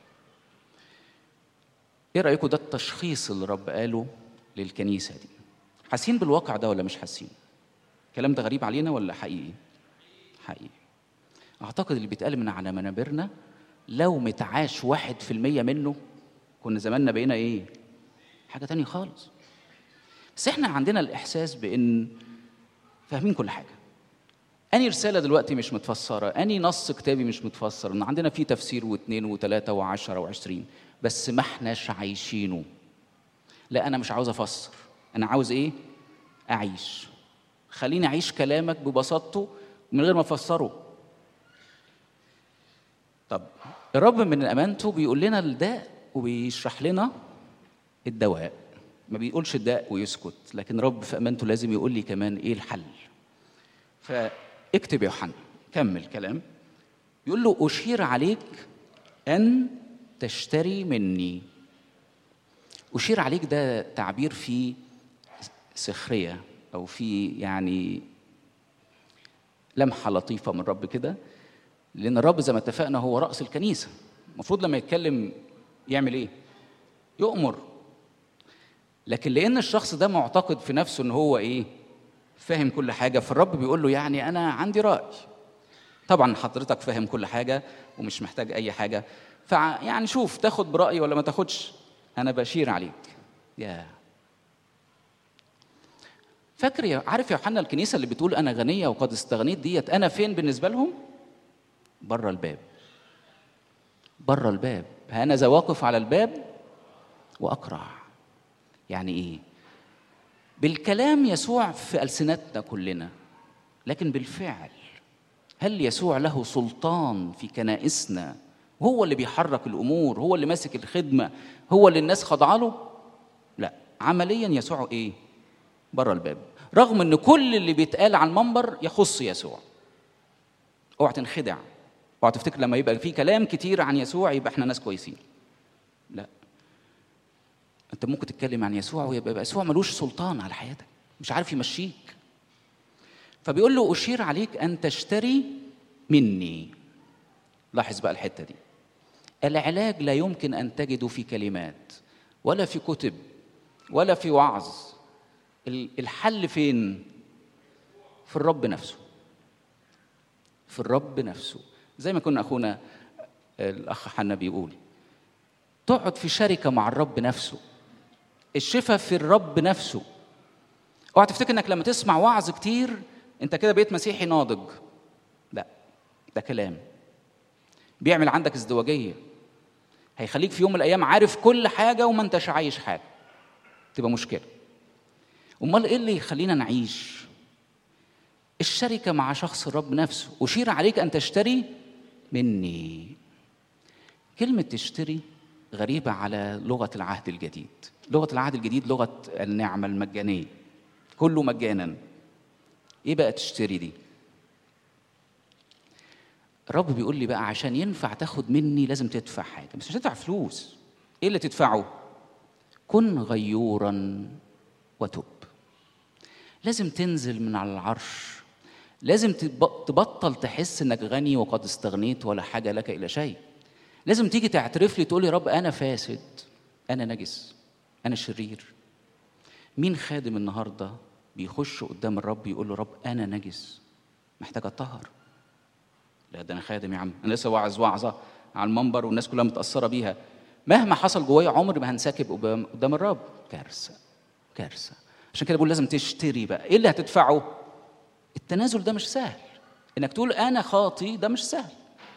ايه رايكم ده التشخيص اللي الرب قاله للكنيسه دي حاسين بالواقع ده ولا مش حاسين الكلام ده غريب علينا ولا حقيقي حقيقي اعتقد اللي بيتقال من على منابرنا لو متعاش واحد في المية منه كنا زماننا بقينا ايه حاجة تانية خالص بس احنا عندنا الإحساس بإن فاهمين كل حاجة أني رسالة دلوقتي مش متفسرة أني نص كتابي مش متفسر إن عندنا فيه تفسير واثنين وثلاثة وعشرة وعشرين بس ما احناش عايشينه لا أنا مش عاوز أفسر أنا عاوز إيه أعيش خليني أعيش كلامك ببساطته من غير ما أفسره طب الرب من امانته بيقول لنا ده وبيشرح لنا الدواء ما بيقولش الداء ويسكت لكن رب في امانته لازم يقول لي كمان ايه الحل فاكتب يا يوحنا كمل كلام يقول له اشير عليك ان تشتري مني اشير عليك ده تعبير فيه سخريه او في يعني لمحه لطيفه من الرب كده لان الرب زي ما اتفقنا هو راس الكنيسه المفروض لما يتكلم يعمل ايه يؤمر لكن لان الشخص ده معتقد في نفسه ان هو ايه فاهم كل حاجه فالرب بيقول له يعني انا عندي راي طبعا حضرتك فاهم كل حاجه ومش محتاج اي حاجه فيعني شوف تاخد برايي ولا ما تاخدش انا بشير عليك يا فاكر يا عارف يا يوحنا الكنيسه اللي بتقول انا غنيه وقد استغنيت ديت انا فين بالنسبه لهم بره الباب بره الباب انا ذا واقف على الباب واقرع يعني ايه بالكلام يسوع في السنتنا كلنا لكن بالفعل هل يسوع له سلطان في كنائسنا هو اللي بيحرك الامور هو اللي ماسك الخدمه هو اللي الناس خاضعه له لا عمليا يسوع ايه بره الباب رغم ان كل اللي بيتقال على المنبر يخص يسوع اوعى تنخدع اوعى تفتكر لما يبقى في كلام كتير عن يسوع يبقى احنا ناس كويسين لا انت ممكن تتكلم عن يسوع ويبقى يسوع ملوش سلطان على حياتك مش عارف يمشيك فبيقول له اشير عليك ان تشتري مني لاحظ بقى الحته دي العلاج لا يمكن ان تجده في كلمات ولا في كتب ولا في وعظ الحل فين في الرب نفسه في الرب نفسه زي ما كنا اخونا الاخ حنا بيقول تقعد في شركه مع الرب نفسه الشفاء في الرب نفسه اوعى تفتكر انك لما تسمع وعظ كتير انت كده بقيت مسيحي ناضج لا ده كلام بيعمل عندك ازدواجيه هيخليك في يوم من الايام عارف كل حاجه وما انتش عايش حاجه تبقى مشكله امال ايه اللي يخلينا نعيش الشركه مع شخص الرب نفسه اشير عليك ان تشتري مني كلمه تشتري غريبه على لغه العهد الجديد لغه العهد الجديد لغه النعمه المجانيه كله مجانا ايه بقى تشتري دي الرب بيقول لي بقى عشان ينفع تاخد مني لازم تدفع حاجه بس مش هتدفع فلوس ايه اللي تدفعه كن غيورا وتب لازم تنزل من على العرش لازم تبطل تحس انك غني وقد استغنيت ولا حاجه لك الى شيء لازم تيجي تعترف لي تقول لي رب انا فاسد انا نجس انا شرير مين خادم النهارده بيخش قدام الرب يقول له رب انا نجس محتاج اتطهر لا ده انا خادم يا عم انا لسه واعظ وعظه على المنبر والناس كلها متاثره بيها مهما حصل جوايا عمري ما هنسكب قدام الرب كارثه كارثه عشان كده بقول لازم تشتري بقى ايه اللي هتدفعه التنازل ده مش سهل انك تقول انا خاطي ده مش سهل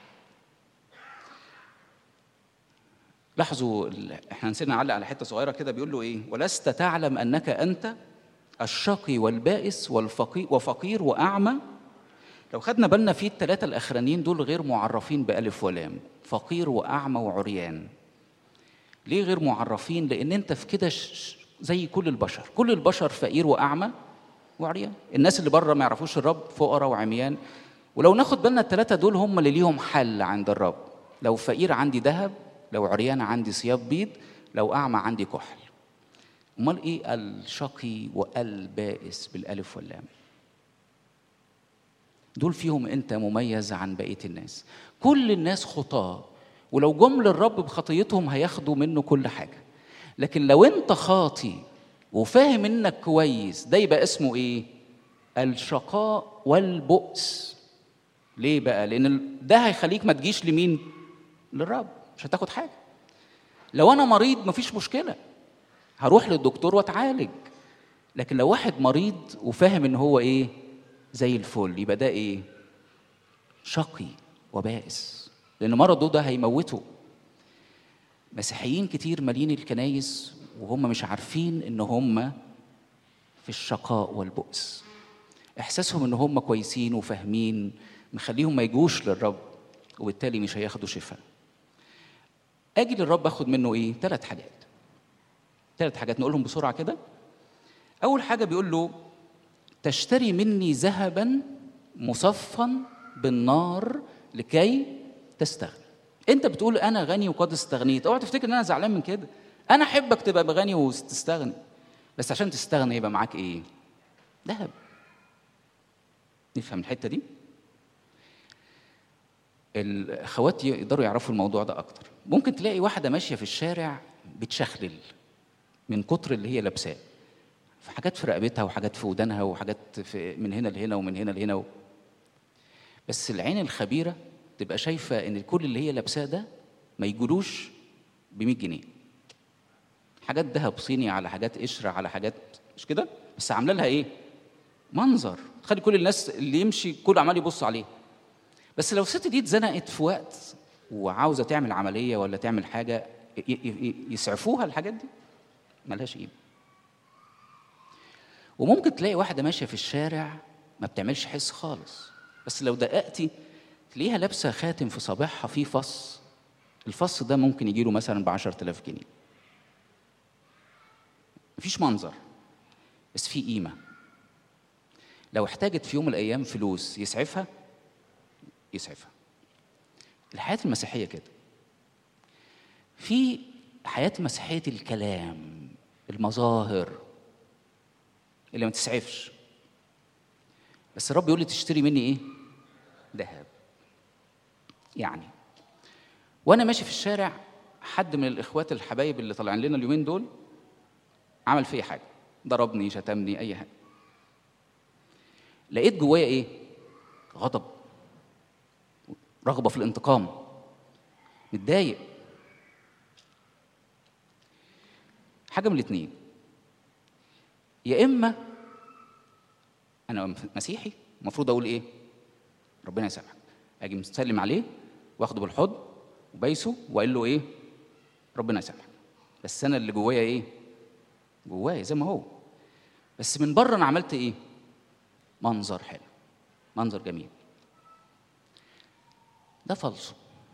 لاحظوا احنا نسينا نعلق على حته صغيره كده بيقول له ايه ولست تعلم انك انت الشقي والبائس والفقير وفقير واعمى لو خدنا بالنا في الثلاثه الاخرانيين دول غير معرفين بالف ولام فقير واعمى وعريان ليه غير معرفين لان انت في كده زي كل البشر كل البشر فقير واعمى وعريان الناس اللي بره ما يعرفوش الرب فقراء وعميان ولو ناخد بالنا الثلاثه دول هم اللي ليهم حل عند الرب لو فقير عندي ذهب لو عريان عندي ثياب بيض لو اعمى عندي كحل امال ايه الشقي والبائس بالالف واللام دول فيهم انت مميز عن بقيه الناس كل الناس خطاه ولو جم للرب بخطيتهم هياخدوا منه كل حاجه لكن لو انت خاطي وفاهم انك كويس ده يبقى اسمه ايه الشقاء والبؤس ليه بقى لان ده هيخليك ما تجيش لمين للرب مش هتاخد حاجه لو انا مريض مفيش مشكله هروح للدكتور واتعالج لكن لو واحد مريض وفاهم ان هو ايه زي الفل يبقى ده ايه شقي وبائس لان مرضه ده هيموته مسيحيين كتير مالين الكنايس وهم مش عارفين ان هم في الشقاء والبؤس احساسهم ان هم كويسين وفاهمين مخليهم ما يجوش للرب وبالتالي مش هياخدوا شفاء اجي للرب اخد منه ايه ثلاث حاجات ثلاث حاجات نقولهم بسرعه كده اول حاجه بيقول له تشتري مني ذهبا مصفا بالنار لكي تستغني انت بتقول انا غني وقد استغنيت اوعى تفتكر ان انا زعلان من كده انا احبك تبقى غني وتستغني بس عشان تستغني يبقى معاك ايه ذهب نفهم الحته دي الاخوات يقدروا يعرفوا الموضوع ده اكتر ممكن تلاقي واحده ماشيه في الشارع بتشخلل من كتر اللي هي لابساه في حاجات في رقبتها وحاجات في ودانها وحاجات في من هنا لهنا ومن هنا لهنا و... بس العين الخبيره تبقى شايفه ان كل اللي هي لابساه ده ما يجولوش ب 100 جنيه حاجات ذهب صيني على حاجات قشره على حاجات مش كده بس عامله لها ايه منظر تخلي كل الناس اللي يمشي كله عمال يبص عليه بس لو الست دي اتزنقت في وقت وعاوزه تعمل عمليه ولا تعمل حاجه يسعفوها الحاجات دي ملهاش قيمه وممكن تلاقي واحده ماشيه في الشارع ما بتعملش حس خالص بس لو دققتي تلاقيها لابسه خاتم في صابعها فيه فص الفص ده ممكن يجيله مثلا ب 10000 جنيه مفيش منظر بس في قيمه لو احتاجت في يوم من الايام فلوس يسعفها يسعفها الحياه المسيحيه كده في حياه مسيحيه الكلام المظاهر اللي ما تسعفش بس الرب يقول لي تشتري مني ايه ذهب يعني وانا ماشي في الشارع حد من الاخوات الحبايب اللي طالعين لنا اليومين دول عمل فيا حاجه ضربني شتمني اي حاجه لقيت جوايا ايه غضب رغبه في الانتقام متضايق حاجه من الاثنين يا اما انا مسيحي المفروض اقول ايه ربنا يسامحك اجي مسلم عليه واخده بالحضن وبايسه واقول له ايه ربنا يسامحك بس انا اللي جوايا ايه جوايا زي ما هو بس من بره انا عملت ايه منظر حلو منظر جميل ده فالصو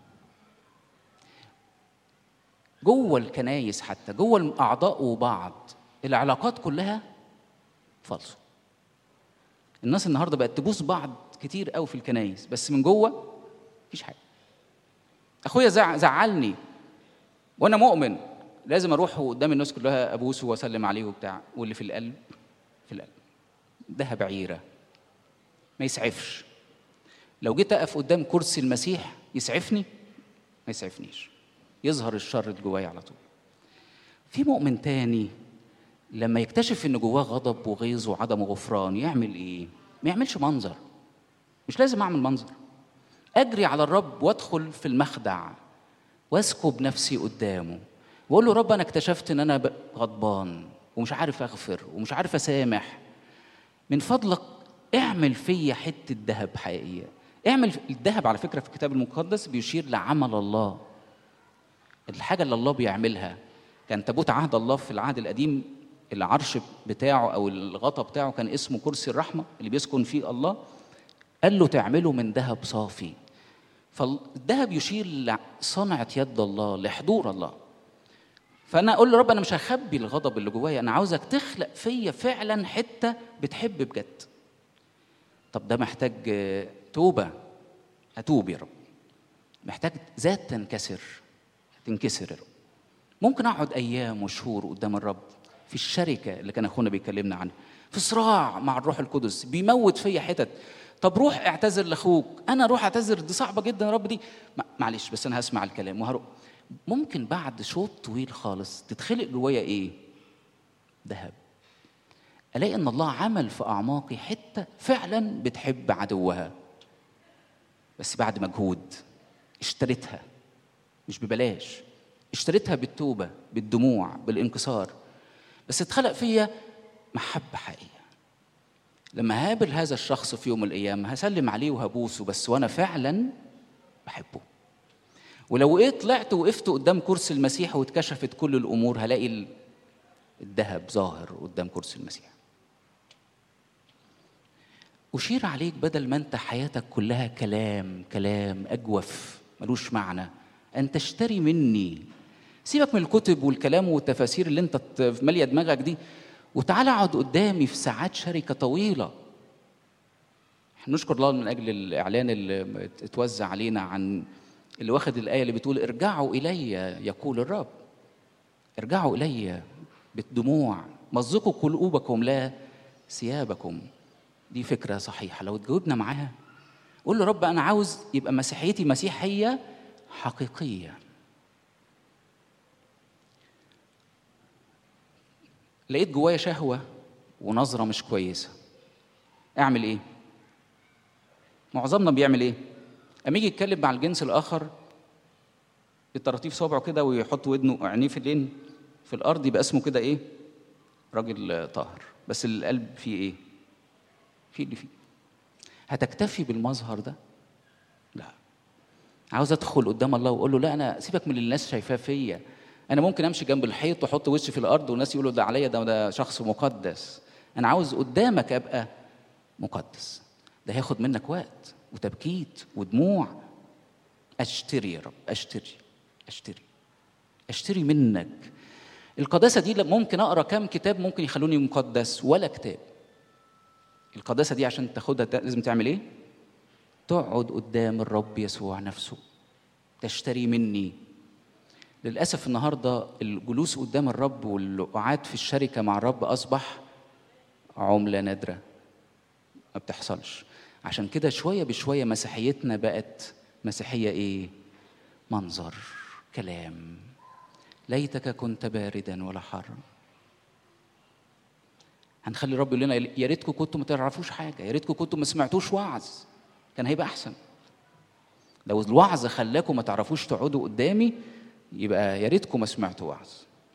جوه الكنايس حتى جوه الاعضاء وبعض العلاقات كلها فالصو الناس النهارده بقت تبوس بعض كتير قوي في الكنايس بس من جوه مفيش حاجه اخويا زع... زعلني وانا مؤمن لازم اروح قدام الناس كلها ابوسه واسلم عليه وبتاع واللي في القلب في القلب ده بعيره ما يسعفش لو جيت اقف قدام كرسي المسيح يسعفني ما يسعفنيش يظهر الشر اللي جوايا على طول في مؤمن تاني لما يكتشف ان جواه غضب وغيظ وعدم غفران يعمل ايه ما يعملش منظر مش لازم اعمل منظر اجري على الرب وادخل في المخدع واسكب نفسي قدامه واقول له رب انا اكتشفت ان انا غضبان ومش عارف اغفر ومش عارف اسامح من فضلك اعمل فيا حته ذهب حقيقيه اعمل الذهب على فكره في الكتاب المقدس بيشير لعمل الله الحاجه اللي الله بيعملها كان تابوت عهد الله في العهد القديم العرش بتاعه او الغطا بتاعه كان اسمه كرسي الرحمه اللي بيسكن فيه الله قال له تعمله من ذهب صافي فالذهب يشير لصنعة يد الله لحضور الله فانا اقول له رب انا مش هخبي الغضب اللي جوايا انا عاوزك تخلق فيا فعلا حته بتحب بجد طب ده محتاج توبه اتوب يا رب محتاج ذات تنكسر تنكسر يا رب ممكن اقعد ايام وشهور قدام الرب في الشركه اللي كان اخونا بيكلمنا عنها في صراع مع الروح القدس بيموت فيا حتت طب روح اعتذر لاخوك انا اروح اعتذر دي صعبه جدا يا رب دي معلش بس انا هسمع الكلام وهروح ممكن بعد شوط طويل خالص تتخلق جوايا ايه ذهب الاقي ان الله عمل في اعماقي حته فعلا بتحب عدوها بس بعد مجهود اشتريتها مش ببلاش اشتريتها بالتوبه بالدموع بالانكسار بس اتخلق فيا محبه حقيقيه لما هقابل هذا الشخص في يوم من الايام هسلم عليه وهبوسه بس وانا فعلا بحبه ولو ايه طلعت وقفت قدام كرسي المسيح واتكشفت كل الامور هلاقي الذهب ظاهر قدام كرسي المسيح أشير عليك بدل ما أنت حياتك كلها كلام كلام أجوف ملوش معنى أن تشتري مني سيبك من الكتب والكلام والتفاسير اللي انت ماليه دماغك دي وتعالى اقعد قدامي في ساعات شركه طويله نشكر الله من اجل الاعلان اللي اتوزع علينا عن اللي واخد الايه اللي بتقول ارجعوا الي يقول الرب ارجعوا الي بالدموع مزقوا قلوبكم لا ثيابكم دي فكره صحيحه لو تجاوبنا معاها قول له رب انا عاوز يبقى مسيحيتي مسيحيه حقيقيه لقيت جوايا شهوه ونظره مش كويسه اعمل ايه معظمنا بيعمل ايه اما يجي يتكلم مع الجنس الاخر بالطراطيف صوابعه كده ويحط ودنه عينيه في الين في الارض يبقى اسمه كده ايه راجل طاهر بس القلب فيه ايه فيه اللي فيه هتكتفي بالمظهر ده لا عاوز ادخل قدام الله واقول له لا انا سيبك من اللي الناس شايفاه فيا انا ممكن امشي جنب الحيط واحط وشي في الارض والناس يقولوا ده عليا ده ده شخص مقدس انا عاوز قدامك ابقى مقدس ده هياخد منك وقت وتبكيت ودموع اشتري يا رب اشتري اشتري اشتري منك القداسه دي ممكن اقرا كام كتاب ممكن يخلوني مقدس ولا كتاب القداسه دي عشان تاخدها لازم تعمل ايه تقعد قدام الرب يسوع نفسه تشتري مني للاسف النهارده الجلوس قدام الرب والقعاد في الشركه مع الرب اصبح عمله نادره ما بتحصلش عشان كده شويه بشويه مسيحيتنا بقت مسيحيه ايه منظر كلام ليتك كنت باردا ولا حارا هنخلي الرب يقول لنا يا ريتكم كنتوا ما تعرفوش حاجه يا ريتكم كنتوا ما سمعتوش وعظ كان هيبقى احسن لو الوعظ خلاكم ما تعرفوش تقعدوا قدامي يبقى يا ريتكم ما سمعتوا وعظ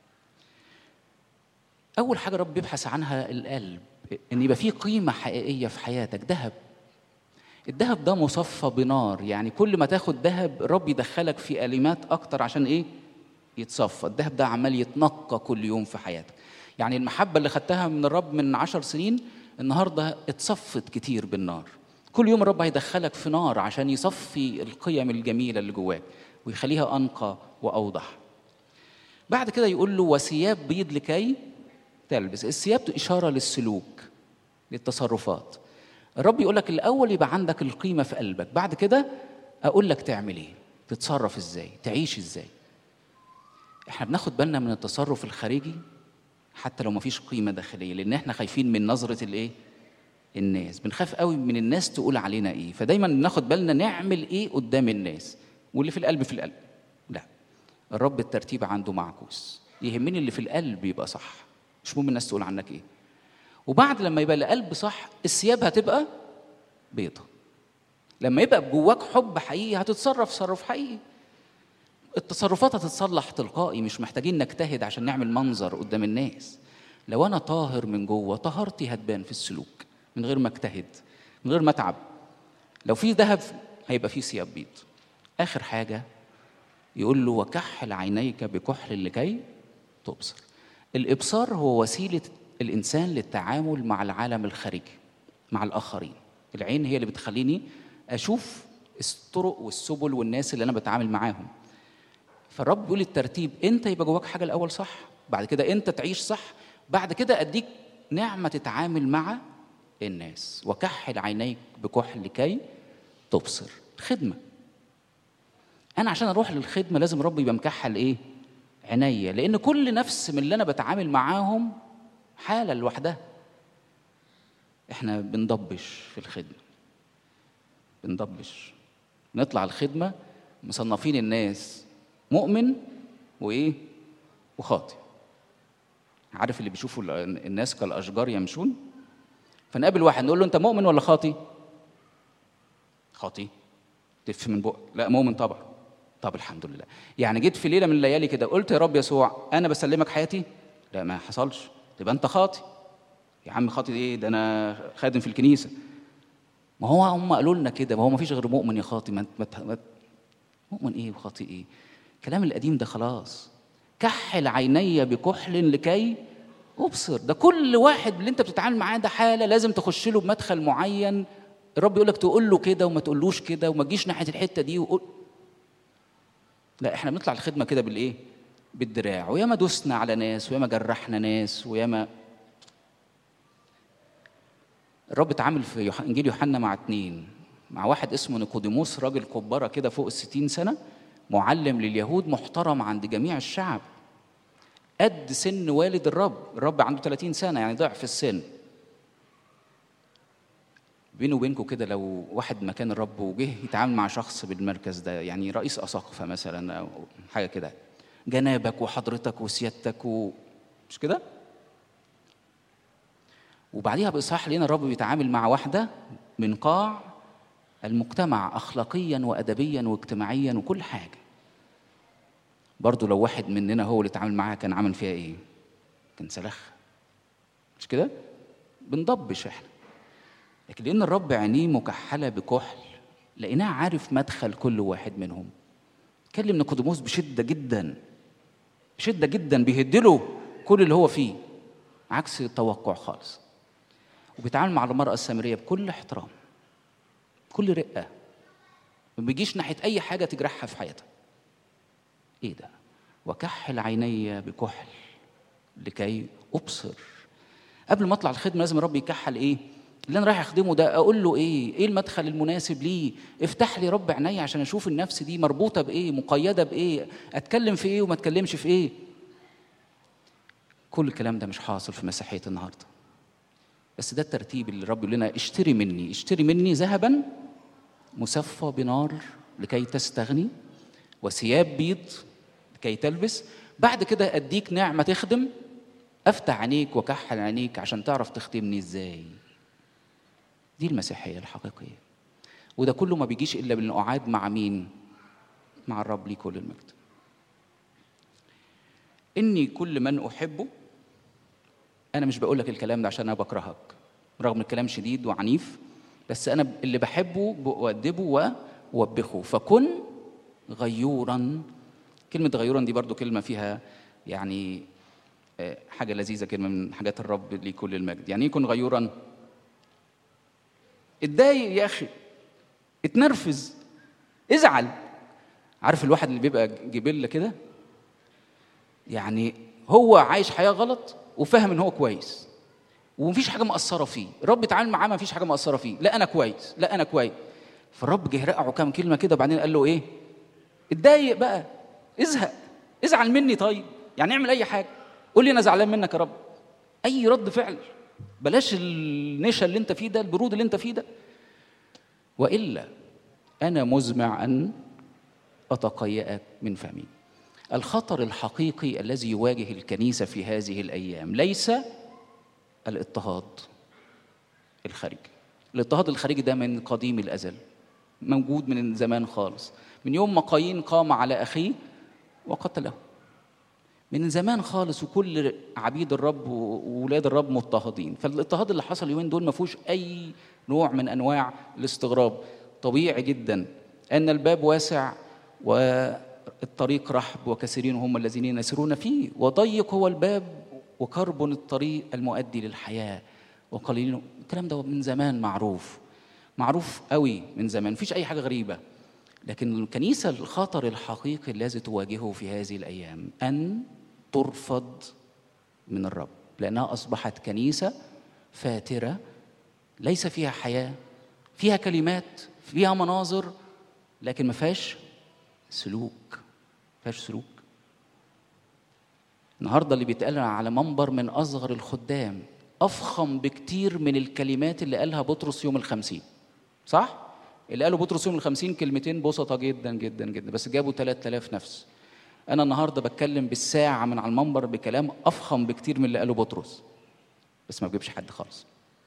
اول حاجه رب بيبحث عنها القلب ان يبقى فيه قيمه حقيقيه في حياتك ذهب الذهب ده مصفى بنار يعني كل ما تاخد ذهب رب يدخلك في اليمات اكتر عشان ايه يتصفى الذهب ده عمال يتنقى كل يوم في حياتك يعني المحبة اللي خدتها من الرب من عشر سنين النهاردة اتصفت كتير بالنار كل يوم الرب هيدخلك في نار عشان يصفي القيم الجميلة اللي جواك ويخليها أنقى وأوضح بعد كده يقول له وثياب بيض لكي تلبس الثياب إشارة للسلوك للتصرفات الرب يقول لك الأول يبقى عندك القيمة في قلبك بعد كده أقول لك تعمل إيه تتصرف إزاي تعيش إزاي احنا بناخد بالنا من التصرف الخارجي حتى لو ما فيش قيمه داخليه لان احنا خايفين من نظره الايه الناس بنخاف قوي من الناس تقول علينا ايه فدايما بناخد بالنا نعمل ايه قدام الناس واللي في القلب في القلب لا الرب الترتيب عنده معكوس يهمني اللي في القلب يبقى صح مش مهم الناس تقول عنك ايه وبعد لما يبقى القلب صح الثياب هتبقى بيضة لما يبقى جواك حب حقيقي هتتصرف تصرف حقيقي التصرفات هتتصلح تلقائي مش محتاجين نجتهد عشان نعمل منظر قدام الناس لو انا طاهر من جوه طهارتي هتبان في السلوك من غير ما اجتهد من غير ما اتعب لو في ذهب هيبقى في ثياب بيض اخر حاجه يقول له وكحل عينيك بكحل لكي تبصر الابصار هو وسيله الانسان للتعامل مع العالم الخارجي مع الاخرين العين هي اللي بتخليني اشوف الطرق والسبل والناس اللي انا بتعامل معاهم فالرب بيقول الترتيب انت يبقى جواك حاجه الاول صح بعد كده انت تعيش صح بعد كده اديك نعمه تتعامل مع الناس وكحل عينيك بكحل لكي تبصر خدمه انا عشان اروح للخدمه لازم رب يبقى مكحل ايه عينيا لان كل نفس من اللي انا بتعامل معاهم حاله لوحدها احنا بنضبش في الخدمه بنضبش نطلع الخدمه مصنفين الناس مؤمن وايه وخاطئ عارف اللي بيشوفوا الناس كالاشجار يمشون فنقابل واحد نقول له انت مؤمن ولا خاطي خاطي تف من بق لا مؤمن طبعا طب الحمد لله يعني جيت في ليله من الليالي كده قلت يا رب يسوع انا بسلمك حياتي لا ما حصلش يبقى انت خاطي يا عم خاطي ايه ده انا خادم في الكنيسه ما هو هم قالوا لنا كده ما هو ما فيش غير مؤمن يا خاطي ما ما مؤمن ايه وخاطي ايه الكلام القديم ده خلاص كحل عيني بكحل لكي ابصر ده كل واحد اللي انت بتتعامل معاه ده حاله لازم تخش له بمدخل معين الرب يقول لك تقول له كده وما تقولوش كده وما تجيش ناحيه الحته دي وقول لا احنا بنطلع الخدمه كده بالايه بالدراع وياما دوسنا على ناس وياما جرحنا ناس وياما الرب اتعامل في يوح- انجيل يوحنا مع اتنين مع واحد اسمه نيقوديموس راجل كبارة كده فوق الستين سنة معلم لليهود محترم عند جميع الشعب قد سن والد الرب الرب عنده 30 سنة يعني ضعف السن بينه وبينكم كده لو واحد مكان الرب وجه يتعامل مع شخص بالمركز ده يعني رئيس أساقفة مثلا أو حاجة كده جنابك وحضرتك وسيادتك و... مش كده؟ وبعديها بإصحاح لنا الرب بيتعامل مع واحدة من قاع المجتمع أخلاقيا وأدبيا واجتماعيا وكل حاجة برضو لو واحد مننا هو اللي اتعامل معاها كان عامل فيها إيه؟ كان سلخ مش كده؟ بنضبش احنا لكن لأن الرب عينيه مكحلة بكحل لقيناه عارف مدخل كل واحد منهم كلم نيقوديموس بشدة جدا بشدة جدا بيهدله كل اللي هو فيه عكس التوقع خالص وبيتعامل مع المرأة السامرية بكل احترام كل رقة ما بيجيش ناحية أي حاجة تجرحها في حياتها إيه ده وكحل عيني بكحل لكي أبصر قبل ما أطلع الخدمة لازم الرب يكحل إيه اللي أنا رايح أخدمه ده أقول له إيه إيه المدخل المناسب ليه افتح لي رب عيني عشان أشوف النفس دي مربوطة بإيه مقيدة بإيه أتكلم في إيه وما أتكلمش في إيه كل الكلام ده مش حاصل في مسيحية النهارده بس ده الترتيب اللي الرب يقول لنا اشتري مني اشتري مني ذهبا مصفى بنار لكي تستغني وثياب بيض لكي تلبس بعد كده اديك نعمه تخدم افتح عينيك وكحل عينيك عشان تعرف تخدمني ازاي دي المسيحيه الحقيقيه وده كله ما بيجيش الا بالقعاد مع مين مع الرب ليه كل المجد اني كل من احبه انا مش بقول لك الكلام ده عشان انا بكرهك رغم الكلام شديد وعنيف بس انا اللي بحبه بؤدبه ووبخه فكن غيورا كلمه غيورا دي برضو كلمه فيها يعني آه، حاجه لذيذه كلمه من حاجات الرب لكل المجد يعني ايه يكون غيورا اتضايق يا اخي اتنرفز ازعل عارف الواحد اللي بيبقى جبله كده يعني هو عايش حياه غلط وفاهم ان هو كويس ومفيش حاجه مأثره فيه الرب اتعامل معاه مفيش حاجه مأثره فيه لا انا كويس لا انا كويس فالرب جه رقعه كام كلمه كده وبعدين قال له ايه اتضايق بقى ازهق ازعل مني طيب يعني اعمل اي حاجه قول لي انا زعلان منك يا رب اي رد فعل بلاش النشا اللي انت فيه ده البرود اللي انت فيه ده والا انا مزمع ان اتقيأك من فمي الخطر الحقيقي الذي يواجه الكنيسه في هذه الايام ليس الاضطهاد الخارجي الاضطهاد الخارجي ده من قديم الازل موجود من زمان خالص من يوم ما قايين قام على اخيه وقتله من زمان خالص وكل عبيد الرب وولاد الرب مضطهدين فالاضطهاد اللي حصل اليومين دول ما فيهوش اي نوع من انواع الاستغراب طبيعي جدا ان الباب واسع والطريق رحب وكثيرين هم الذين يسيرون فيه وضيق هو الباب وكرب الطريق المؤدي للحياه وقليلين الكلام ده من زمان معروف معروف قوي من زمان مفيش اي حاجه غريبه لكن الكنيسه الخطر الحقيقي الذي تواجهه في هذه الايام ان ترفض من الرب لانها اصبحت كنيسه فاتره ليس فيها حياه فيها كلمات فيها مناظر لكن ما فيهاش سلوك ما فيهاش سلوك النهارده اللي بيتقال على منبر من اصغر الخدام افخم بكتير من الكلمات اللي قالها بطرس يوم الخمسين صح؟ اللي قالوا بطرس يوم الخمسين كلمتين بسطة جدا جدا جدا بس جابوا 3000 نفس أنا النهاردة بتكلم بالساعة من على المنبر بكلام أفخم بكتير من اللي قاله بطرس بس ما بجيبش حد خالص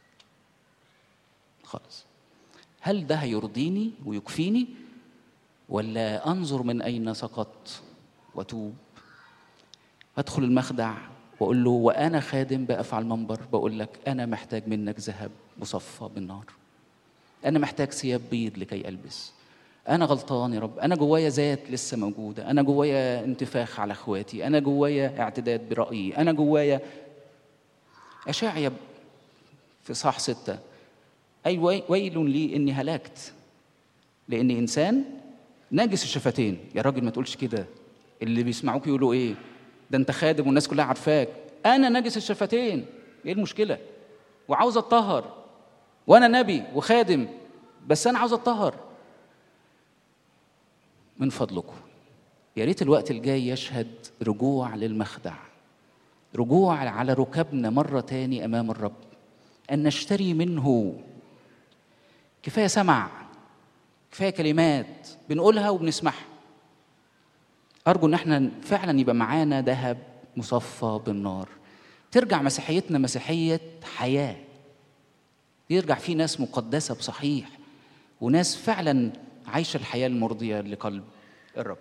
خالص هل ده هيرضيني ويكفيني ولا أنظر من أين سقط وأتوب أدخل المخدع وأقول له وأنا خادم بقف على المنبر بقول لك أنا محتاج منك ذهب مصفى بالنار أنا محتاج ثياب بيض لكي ألبس أنا غلطان يا رب أنا جوايا ذات لسه موجودة أنا جوايا انتفاخ على إخواتي أنا جوايا اعتداد برأيي أنا جوايا أشاعية في صح ستة أي ويل لي إني هلكت لأني إنسان ناجس الشفتين يا راجل ما تقولش كده اللي بيسمعوك يقولوا إيه ده انت خادم والناس كلها عارفاك انا نجس الشفتين ايه المشكله وعاوز اتطهر وانا نبي وخادم بس انا عاوز اتطهر من فضلكم يا ريت الوقت الجاي يشهد رجوع للمخدع رجوع على ركبنا مرة تاني أمام الرب أن نشتري منه كفاية سمع كفاية كلمات بنقولها وبنسمعها أرجو إن احنا فعلا يبقى معانا ذهب مصفى بالنار ترجع مسيحيتنا مسيحية حياة يرجع في ناس مقدسة بصحيح وناس فعلا عايشة الحياة المرضية لقلب الرب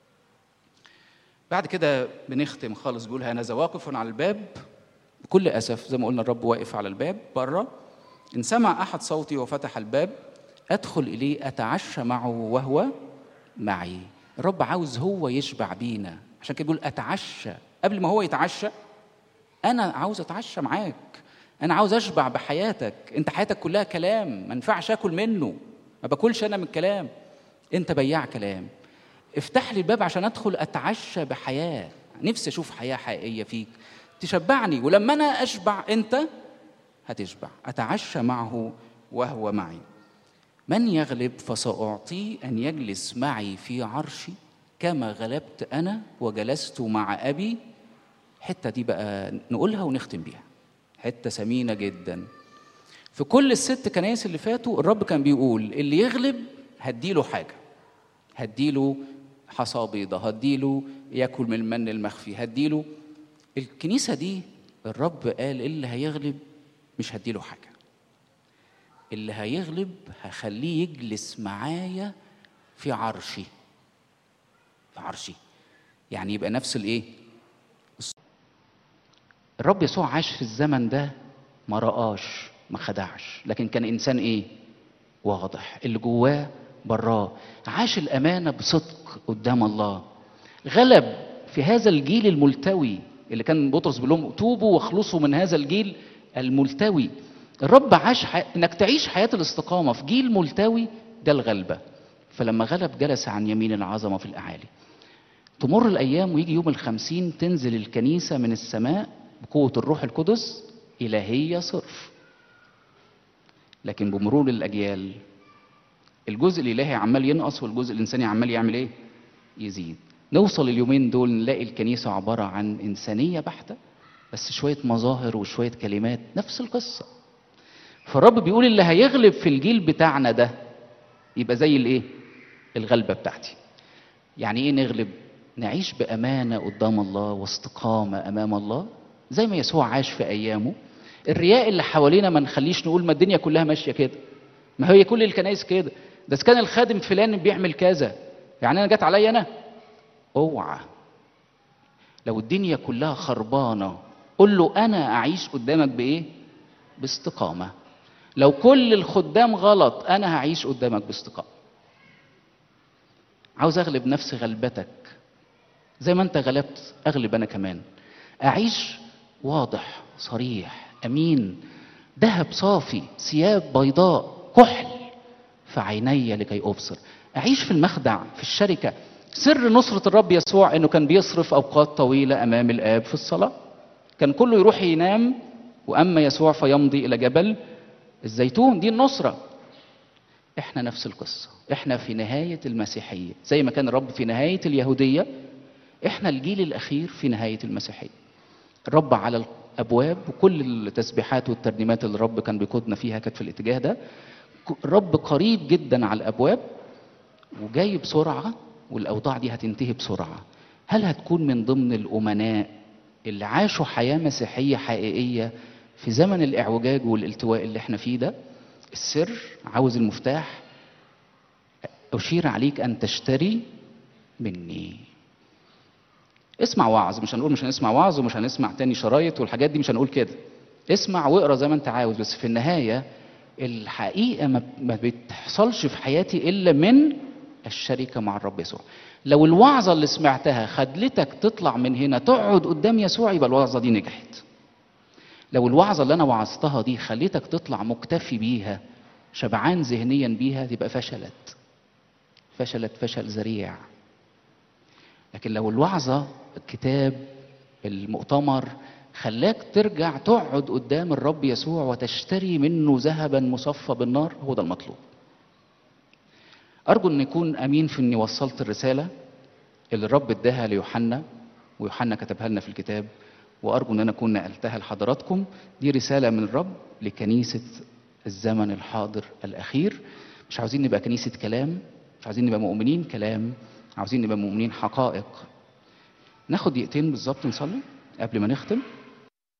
بعد كده بنختم خالص بيقول هذا واقف على الباب بكل أسف زي ما قلنا الرب واقف على الباب بره إن سمع أحد صوتي وفتح الباب أدخل إليه أتعشى معه وهو معي الرب عاوز هو يشبع بينا عشان كده بيقول أتعشى قبل ما هو يتعشى أنا عاوز أتعشى معاك أنا عاوز أشبع بحياتك أنت حياتك كلها كلام ما ينفعش آكل منه ما باكلش أنا من الكلام أنت بياع كلام افتح لي الباب عشان أدخل أتعشى بحياة نفسي أشوف حياة حقيقية فيك تشبعني ولما أنا أشبع أنت هتشبع أتعشى معه وهو معي من يغلب فسأعطيه أن يجلس معي في عرشي كما غلبت أنا وجلست مع أبي الحتة دي بقى نقولها ونختم بيها حتة ثمينة جدا في كل الست كنايس اللي فاتوا الرب كان بيقول اللي يغلب هديله حاجة هديله حصى بيضة هديله ياكل من المن المخفي هديله الكنيسة دي الرب قال اللي هيغلب مش هديله حاجة اللي هيغلب هخليه يجلس معايا في عرشي في عرشي يعني يبقى نفس الايه الرب يسوع عاش في الزمن ده ما رآش ما خدعش لكن كان انسان ايه واضح اللي جواه براه عاش الامانه بصدق قدام الله غلب في هذا الجيل الملتوي اللي كان بطرس بيقول لهم توبوا واخلصوا من هذا الجيل الملتوي الرب عاش ح... انك تعيش حياه الاستقامه في جيل ملتوي ده الغلبه فلما غلب جلس عن يمين العظمه في الاعالي تمر الايام ويجي يوم الخمسين تنزل الكنيسه من السماء بقوه الروح القدس الهيه صرف لكن بمرور الاجيال الجزء الالهي عمال ينقص والجزء الانساني عمال يعمل ايه يزيد نوصل اليومين دول نلاقي الكنيسه عباره عن انسانيه بحته بس شويه مظاهر وشويه كلمات نفس القصه فالرب بيقول اللي هيغلب في الجيل بتاعنا ده يبقى زي الايه الغلبه بتاعتي يعني ايه نغلب نعيش بامانه قدام الله واستقامه امام الله زي ما يسوع عاش في ايامه الرياء اللي حوالينا ما نخليش نقول ما الدنيا كلها ماشيه كده ما هي كل الكنائس كده ده كان الخادم فلان بيعمل كذا يعني انا جت عليا انا اوعى لو الدنيا كلها خربانه قول له انا اعيش قدامك بايه باستقامه لو كل الخدام غلط انا هعيش قدامك باستقامه عاوز اغلب نفس غلبتك زي ما انت غلبت اغلب انا كمان اعيش واضح صريح امين ذهب صافي ثياب بيضاء كحل في عيني لكي ابصر اعيش في المخدع في الشركه سر نصره الرب يسوع انه كان بيصرف اوقات طويله امام الاب في الصلاه كان كله يروح ينام واما يسوع فيمضي الى جبل الزيتون دي النصره احنا نفس القصه احنا في نهايه المسيحيه زي ما كان الرب في نهايه اليهوديه احنا الجيل الاخير في نهايه المسيحيه الرب على الابواب وكل التسبيحات والترنيمات اللي الرب كان بيقودنا فيها كانت في الاتجاه ده الرب قريب جدا على الابواب وجاي بسرعه والاوضاع دي هتنتهي بسرعه هل هتكون من ضمن الامناء اللي عاشوا حياه مسيحيه حقيقيه في زمن الاعوجاج والالتواء اللي احنا فيه ده السر عاوز المفتاح اشير عليك ان تشتري مني اسمع وعظ مش هنقول مش هنسمع وعظ ومش هنسمع تاني شرايط والحاجات دي مش هنقول كده اسمع واقرا زي ما انت عاوز بس في النهايه الحقيقه ما ما بتحصلش في حياتي الا من الشركه مع الرب يسوع لو الوعظه اللي سمعتها خدلتك تطلع من هنا تقعد قدام يسوع يبقى الوعظه دي نجحت لو الوعظه اللي انا وعظتها دي خليتك تطلع مكتفي بيها شبعان ذهنيا بيها تبقى فشلت فشلت فشل ذريع لكن لو الوعظه الكتاب المؤتمر خلاك ترجع تقعد قدام الرب يسوع وتشتري منه ذهبا مصفى بالنار هو ده المطلوب ارجو ان يكون امين في اني وصلت الرساله اللي الرب اداها ليوحنا ويوحنا كتبها لنا في الكتاب وارجو ان انا اكون نقلتها لحضراتكم دي رساله من الرب لكنيسه الزمن الحاضر الاخير مش عاوزين نبقى كنيسه كلام مش عاوزين نبقى مؤمنين كلام عاوزين نبقى مؤمنين حقائق ناخد دقيقتين بالظبط نصلي قبل ما نختم